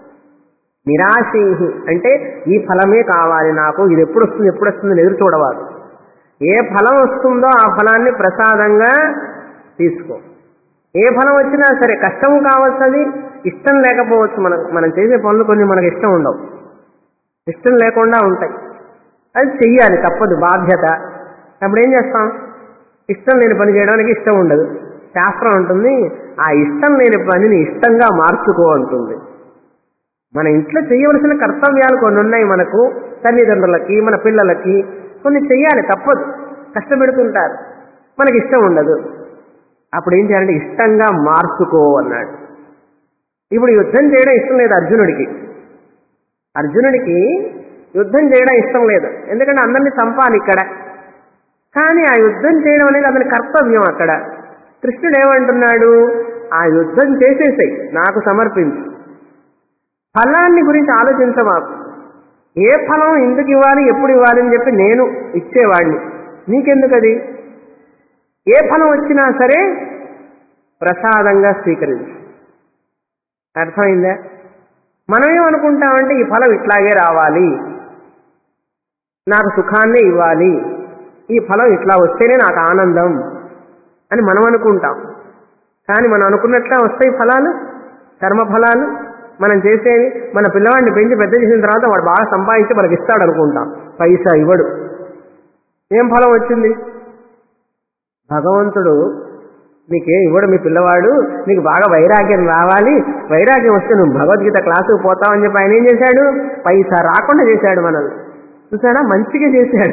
నిరాశీహి అంటే ఈ ఫలమే కావాలి నాకు ఇది ఎప్పుడు వస్తుంది ఎప్పుడు వస్తుంది ఎదురు చూడవాలి ఏ ఫలం వస్తుందో ఆ ఫలాన్ని ప్రసాదంగా తీసుకో ఏ ఫలం వచ్చినా సరే కష్టం కావచ్చు అది ఇష్టం లేకపోవచ్చు మనం మనం చేసే పనులు కొన్ని మనకు ఇష్టం ఉండవు ఇష్టం లేకుండా ఉంటాయి అది చెయ్యాలి తప్పదు బాధ్యత అప్పుడు ఏం చేస్తాం ఇష్టం లేని పని చేయడానికి ఇష్టం ఉండదు శాస్త్రం ఉంటుంది ఆ ఇష్టం లేని పనిని ఇష్టంగా మార్చుకో అంటుంది మన ఇంట్లో చేయవలసిన కర్తవ్యాలు కొన్ని ఉన్నాయి మనకు తల్లిదండ్రులకి మన పిల్లలకి కొన్ని చెయ్యాలి తప్పదు కష్టపెడుతుంటారు మనకి ఇష్టం ఉండదు అప్పుడు ఏం చేయాలంటే ఇష్టంగా మార్చుకో అన్నాడు ఇప్పుడు యుద్ధం చేయడం ఇష్టం లేదు అర్జునుడికి అర్జునుడికి యుద్ధం చేయడం ఇష్టం లేదు ఎందుకంటే అందరినీ చంపాలి ఇక్కడ కానీ ఆ యుద్ధం చేయడం అనేది అతని కర్తవ్యం అక్కడ కృష్ణుడు ఏమంటున్నాడు ఆ యుద్ధం చేసేసాయి నాకు సమర్పించు ఫలాన్ని గురించి ఆలోచించమాకు ఏ ఫలం ఎందుకు ఇవ్వాలి ఎప్పుడు ఇవ్వాలి అని చెప్పి నేను ఇచ్చేవాడిని నీకెందుకు అది ఏ ఫలం వచ్చినా సరే ప్రసాదంగా స్వీకరించు అర్థమైందా మనమేమనుకుంటామంటే ఈ ఫలం ఇట్లాగే రావాలి నాకు సుఖాన్నే ఇవ్వాలి ఈ ఫలం ఇట్లా వస్తేనే నాకు ఆనందం అని మనం అనుకుంటాం కానీ మనం అనుకున్నట్లే వస్తాయి ఫలాలు కర్మ ఫలాలు మనం చేసేవి మన పిల్లవాడిని పెంచి పెద్ద చేసిన తర్వాత వాడు బాగా సంపాదించి మనకి ఇస్తాడు అనుకుంటాం పైసా ఇవ్వడు ఏం ఫలం వచ్చింది భగవంతుడు నీకే ఇవ్వడు మీ పిల్లవాడు నీకు బాగా వైరాగ్యం రావాలి వైరాగ్యం వస్తే నువ్వు భగవద్గీత క్లాసుకు పోతావని చెప్పి ఆయన ఏం చేశాడు పైసా రాకుండా చేశాడు మనల్ని చూసాడా మంచిగా చేశాడు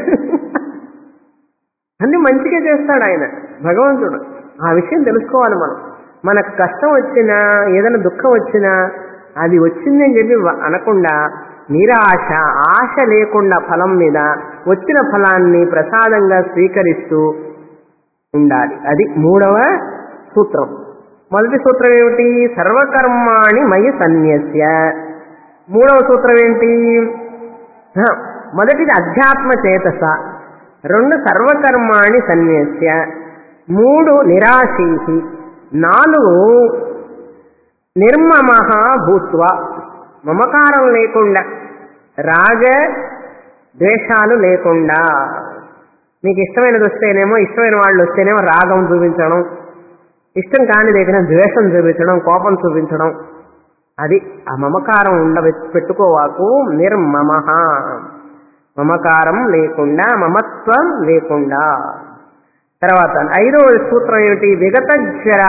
అన్ని మంచిగా చేస్తాడు ఆయన భగవంతుడు ఆ విషయం తెలుసుకోవాలి మనం మనకు కష్టం వచ్చినా ఏదైనా దుఃఖం వచ్చినా అది వచ్చిందని చెప్పి వ- అనకుండా నిరాశ ఆశ లేకుండా ఫలం మీద వచ్చిన ఫలాన్ని ప్రసాదంగా స్వీకరిస్తూ ఉండాలి అది మూడవ సూత్రం మొదటి సూత్రం ఏమిటి సర్వకర్మాణి మయి సన్యస్య మూడవ సూత్రం ఏంటి హ, మొదటిది అధ్యాత్మ చేతస రెండు సర్వకర్మాణి సన్యస్య మూడు నిరాశీహి నాలుగు నిర్మమ భూత్వ మమకారం లేకుండా రాగ ద్వేషాలు లేకుండా మీకు ఇష్టమైనది వస్తేనేమో ఇష్టమైన వాళ్ళు వస్తేనేమో రాగం చూపించడం ఇష్టం కానిది ఏదైనా ద్వేషం చూపించడం కోపం చూపించడం అది ఆ మమకారం ఉండ పెట్టుకోవాకు నిర్మమ మమకారం లేకుండా మమత్వం లేకుండా తర్వాత ఐదవ సూత్రం ఏమిటి విగత జ్వర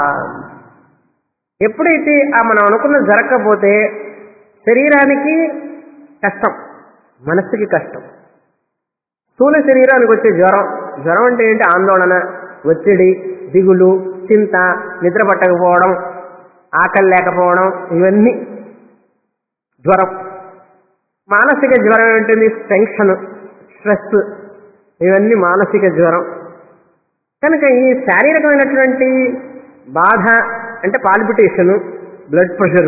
ఎప్పుడైతే ఆ మనం అనుకున్నది జరగకపోతే శరీరానికి కష్టం మనస్సుకి కష్టం స్థూల శరీరానికి వచ్చే జ్వరం జ్వరం అంటే ఏంటి ఆందోళన ఒత్తిడి దిగులు చింత నిద్ర పట్టకపోవడం ఆకలి లేకపోవడం ఇవన్నీ జ్వరం మానసిక జ్వరం ఏంటిది టెన్షన్ స్ట్రెస్ ఇవన్నీ మానసిక జ్వరం కనుక ఈ శారీరకమైనటువంటి బాధ అంటే పాల్పిటేషను బ్లడ్ ప్రెషర్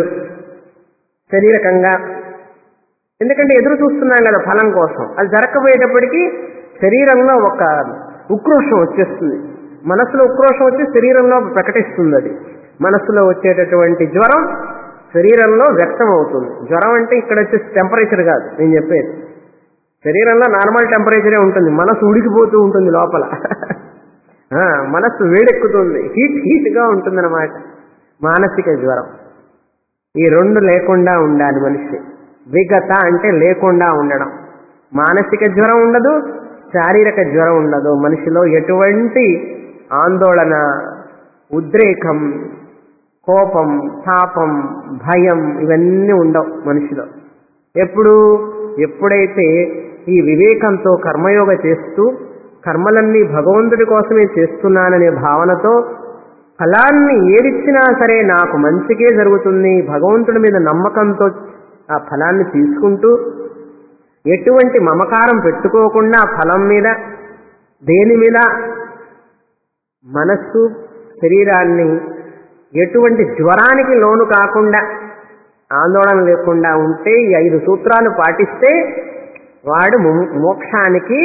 శరీరకంగా ఎందుకంటే ఎదురు చూస్తున్నాం కదా ఫలం కోసం అది జరగకపోయేటప్పటికీ శరీరంలో ఒక ఉక్రోషం వచ్చేస్తుంది మనసులో ఉక్రోషం వచ్చి శరీరంలో ప్రకటిస్తుంది అది మనసులో వచ్చేటటువంటి జ్వరం శరీరంలో వ్యక్తం అవుతుంది జ్వరం అంటే ఇక్కడ వచ్చేసి టెంపరేచర్ కాదు నేను చెప్పేది శరీరంలో నార్మల్ టెంపరేచరే ఉంటుంది మనసు ఉడికిపోతూ ఉంటుంది లోపల ఆ, మనస్సు వేడెక్కుతుంది హీట్ హీట్గా ఉంటుందన్నమాట మానసిక జ్వరం ఈ రెండు లేకుండా ఉండాలి మనిషి విగత అంటే లేకుండా ఉండడం మానసిక జ్వరం ఉండదు శారీరక జ్వరం ఉండదు మనిషిలో ఎటువంటి ఆందోళన ఉద్రేకం కోపం తాపం భయం ఇవన్నీ ఉండవు మనిషిలో ఎప్పుడు ఎప్పుడైతే ఈ వివేకంతో కర్మయోగ చేస్తూ కర్మలన్నీ భగవంతుడి కోసమే చేస్తున్నాననే భావనతో ఫలాన్ని ఏదిచ్చినా సరే నాకు మంచికే జరుగుతుంది భగవంతుడి మీద నమ్మకంతో ఆ ఫలాన్ని తీసుకుంటూ ఎటువంటి మమకారం పెట్టుకోకుండా ఆ ఫలం మీద దేని మీద మనస్సు శరీరాన్ని ఎటువంటి జ్వరానికి లోను కాకుండా ఆందోళన లేకుండా ఉంటే ఈ ఐదు సూత్రాలు పాటిస్తే వాడు మో- మోక్షానికి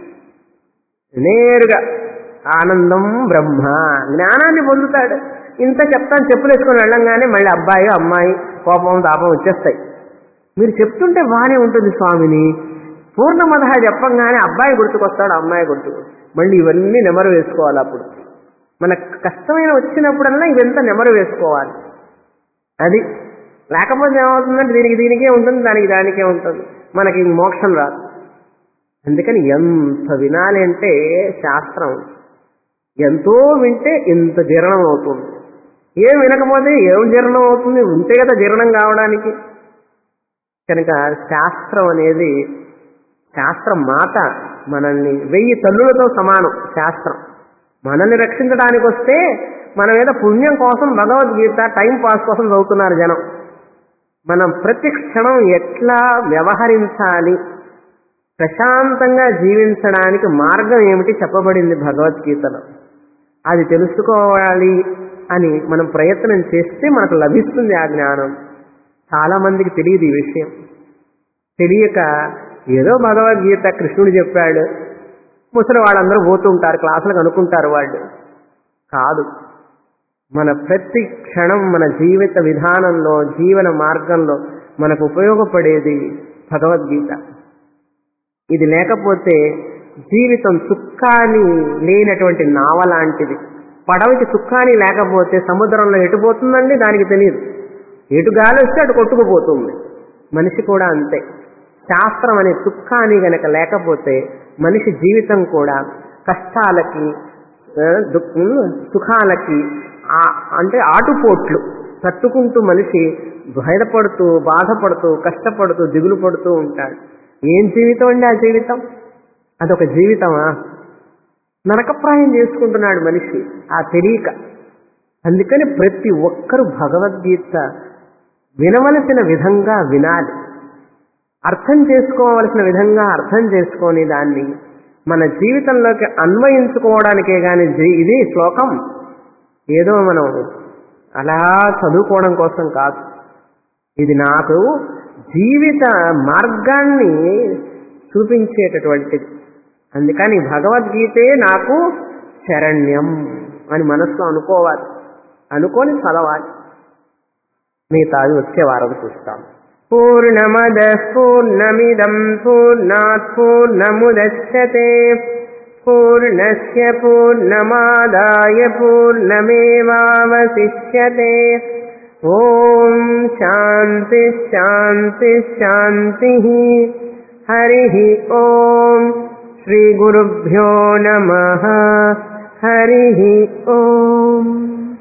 నేరుగా ఆనందం బ్రహ్మ జ్ఞానాన్ని పొందుతాడు ఇంత చెప్తాను చెప్పులు వేసుకొని వెళ్ళంగానే మళ్ళీ అబ్బాయి అమ్మాయి కోపం తాపం వచ్చేస్తాయి మీరు చెప్తుంటే బాగానే ఉంటుంది స్వామిని పూర్ణమదహ చెప్పంగానే అబ్బాయి గుర్తుకొస్తాడు అమ్మాయి గుర్తుకు మళ్ళీ ఇవన్నీ నెమరు వేసుకోవాలి అప్పుడు మనకు కష్టమైన వచ్చినప్పుడల్లా ఇవంతా నెమరు వేసుకోవాలి అది లేకపోతే ఏమవుతుందంటే దీనికి దీనికే ఉంటుంది దానికి దానికే ఉంటుంది మనకి మోక్షం రాదు అందుకని ఎంత వినాలి అంటే శాస్త్రం ఎంతో వింటే ఇంత జీర్ణం అవుతుంది ఏం వినకపోతే ఏం జీర్ణం అవుతుంది ఉంటే కదా జీర్ణం కావడానికి కనుక శాస్త్రం అనేది శాస్త్రం మాత మనల్ని వెయ్యి తల్లులతో సమానం శాస్త్రం మనల్ని రక్షించడానికి వస్తే మనం ఏదో పుణ్యం కోసం భగవద్గీత టైం పాస్ కోసం చదువుతున్నారు జనం మనం ప్రతి క్షణం ఎట్లా వ్యవహరించాలి ప్రశాంతంగా జీవించడానికి మార్గం ఏమిటి చెప్పబడింది భగవద్గీతలో అది తెలుసుకోవాలి అని మనం ప్రయత్నం చేస్తే మనకు లభిస్తుంది ఆ జ్ఞానం చాలా మందికి తెలియదు ఈ విషయం తెలియక ఏదో భగవద్గీత కృష్ణుడు చెప్పాడు ముసలి వాళ్ళందరూ పోతుంటారు క్లాసులకు అనుకుంటారు వాళ్ళు కాదు మన ప్రతి క్షణం మన జీవిత విధానంలో జీవన మార్గంలో మనకు ఉపయోగపడేది భగవద్గీత ఇది లేకపోతే జీవితం చుక్కాని లేనటువంటి నావ లాంటిది పడవకి చుక్కాని లేకపోతే సముద్రంలో ఎటు పోతుందండి దానికి తెలియదు ఎటు గాలి వస్తే అటు కొట్టుకుపోతుంది మనిషి కూడా అంతే శాస్త్రం అనే చుక్కాని గనక లేకపోతే మనిషి జీవితం కూడా కష్టాలకి ఆ, దుఃఖ సుఖాలకి ఆ- అంటే ఆటుపోట్లు తట్టుకుంటూ మనిషి భయపడుతూ బాధపడుతూ కష్టపడుతూ దిగులు పడుతూ ఉంటాడు ఏం జీవితం అండి ఆ జీవితం అదొక జీవితమా నరకప్రాయం చేసుకుంటున్నాడు మనిషి ఆ తెలియక అందుకని ప్రతి ఒక్కరూ భగవద్గీత వినవలసిన విధంగా వినాలి అర్థం చేసుకోవలసిన విధంగా అర్థం చేసుకొని దాన్ని మన జీవితంలోకి అన్వయించుకోవడానికే కానీ ఇది శ్లోకం ఏదో మనం అలా చదువుకోవడం కోసం కాదు ఇది నాకు జీవిత మార్గాన్ని చూపించేటటువంటిది అందుకని భగవద్గీతే నాకు శరణ్యం అని మనసులో అనుకోవాలి అనుకొని చదవాలి మిగతాది వచ్చే వారం చూస్తాం పూర్ణమద పూర్ణమిదం పూర్ణాత్ పూర్ణముదచ్చతే పూర్ణస్య పూర్ణమాదాయ పూర్ణమేవావశిష్యతే ఓం శాంతి శాంతి శాంతి హరి ఓం శ్రీ గురుభ్యో నమ హరి ఓం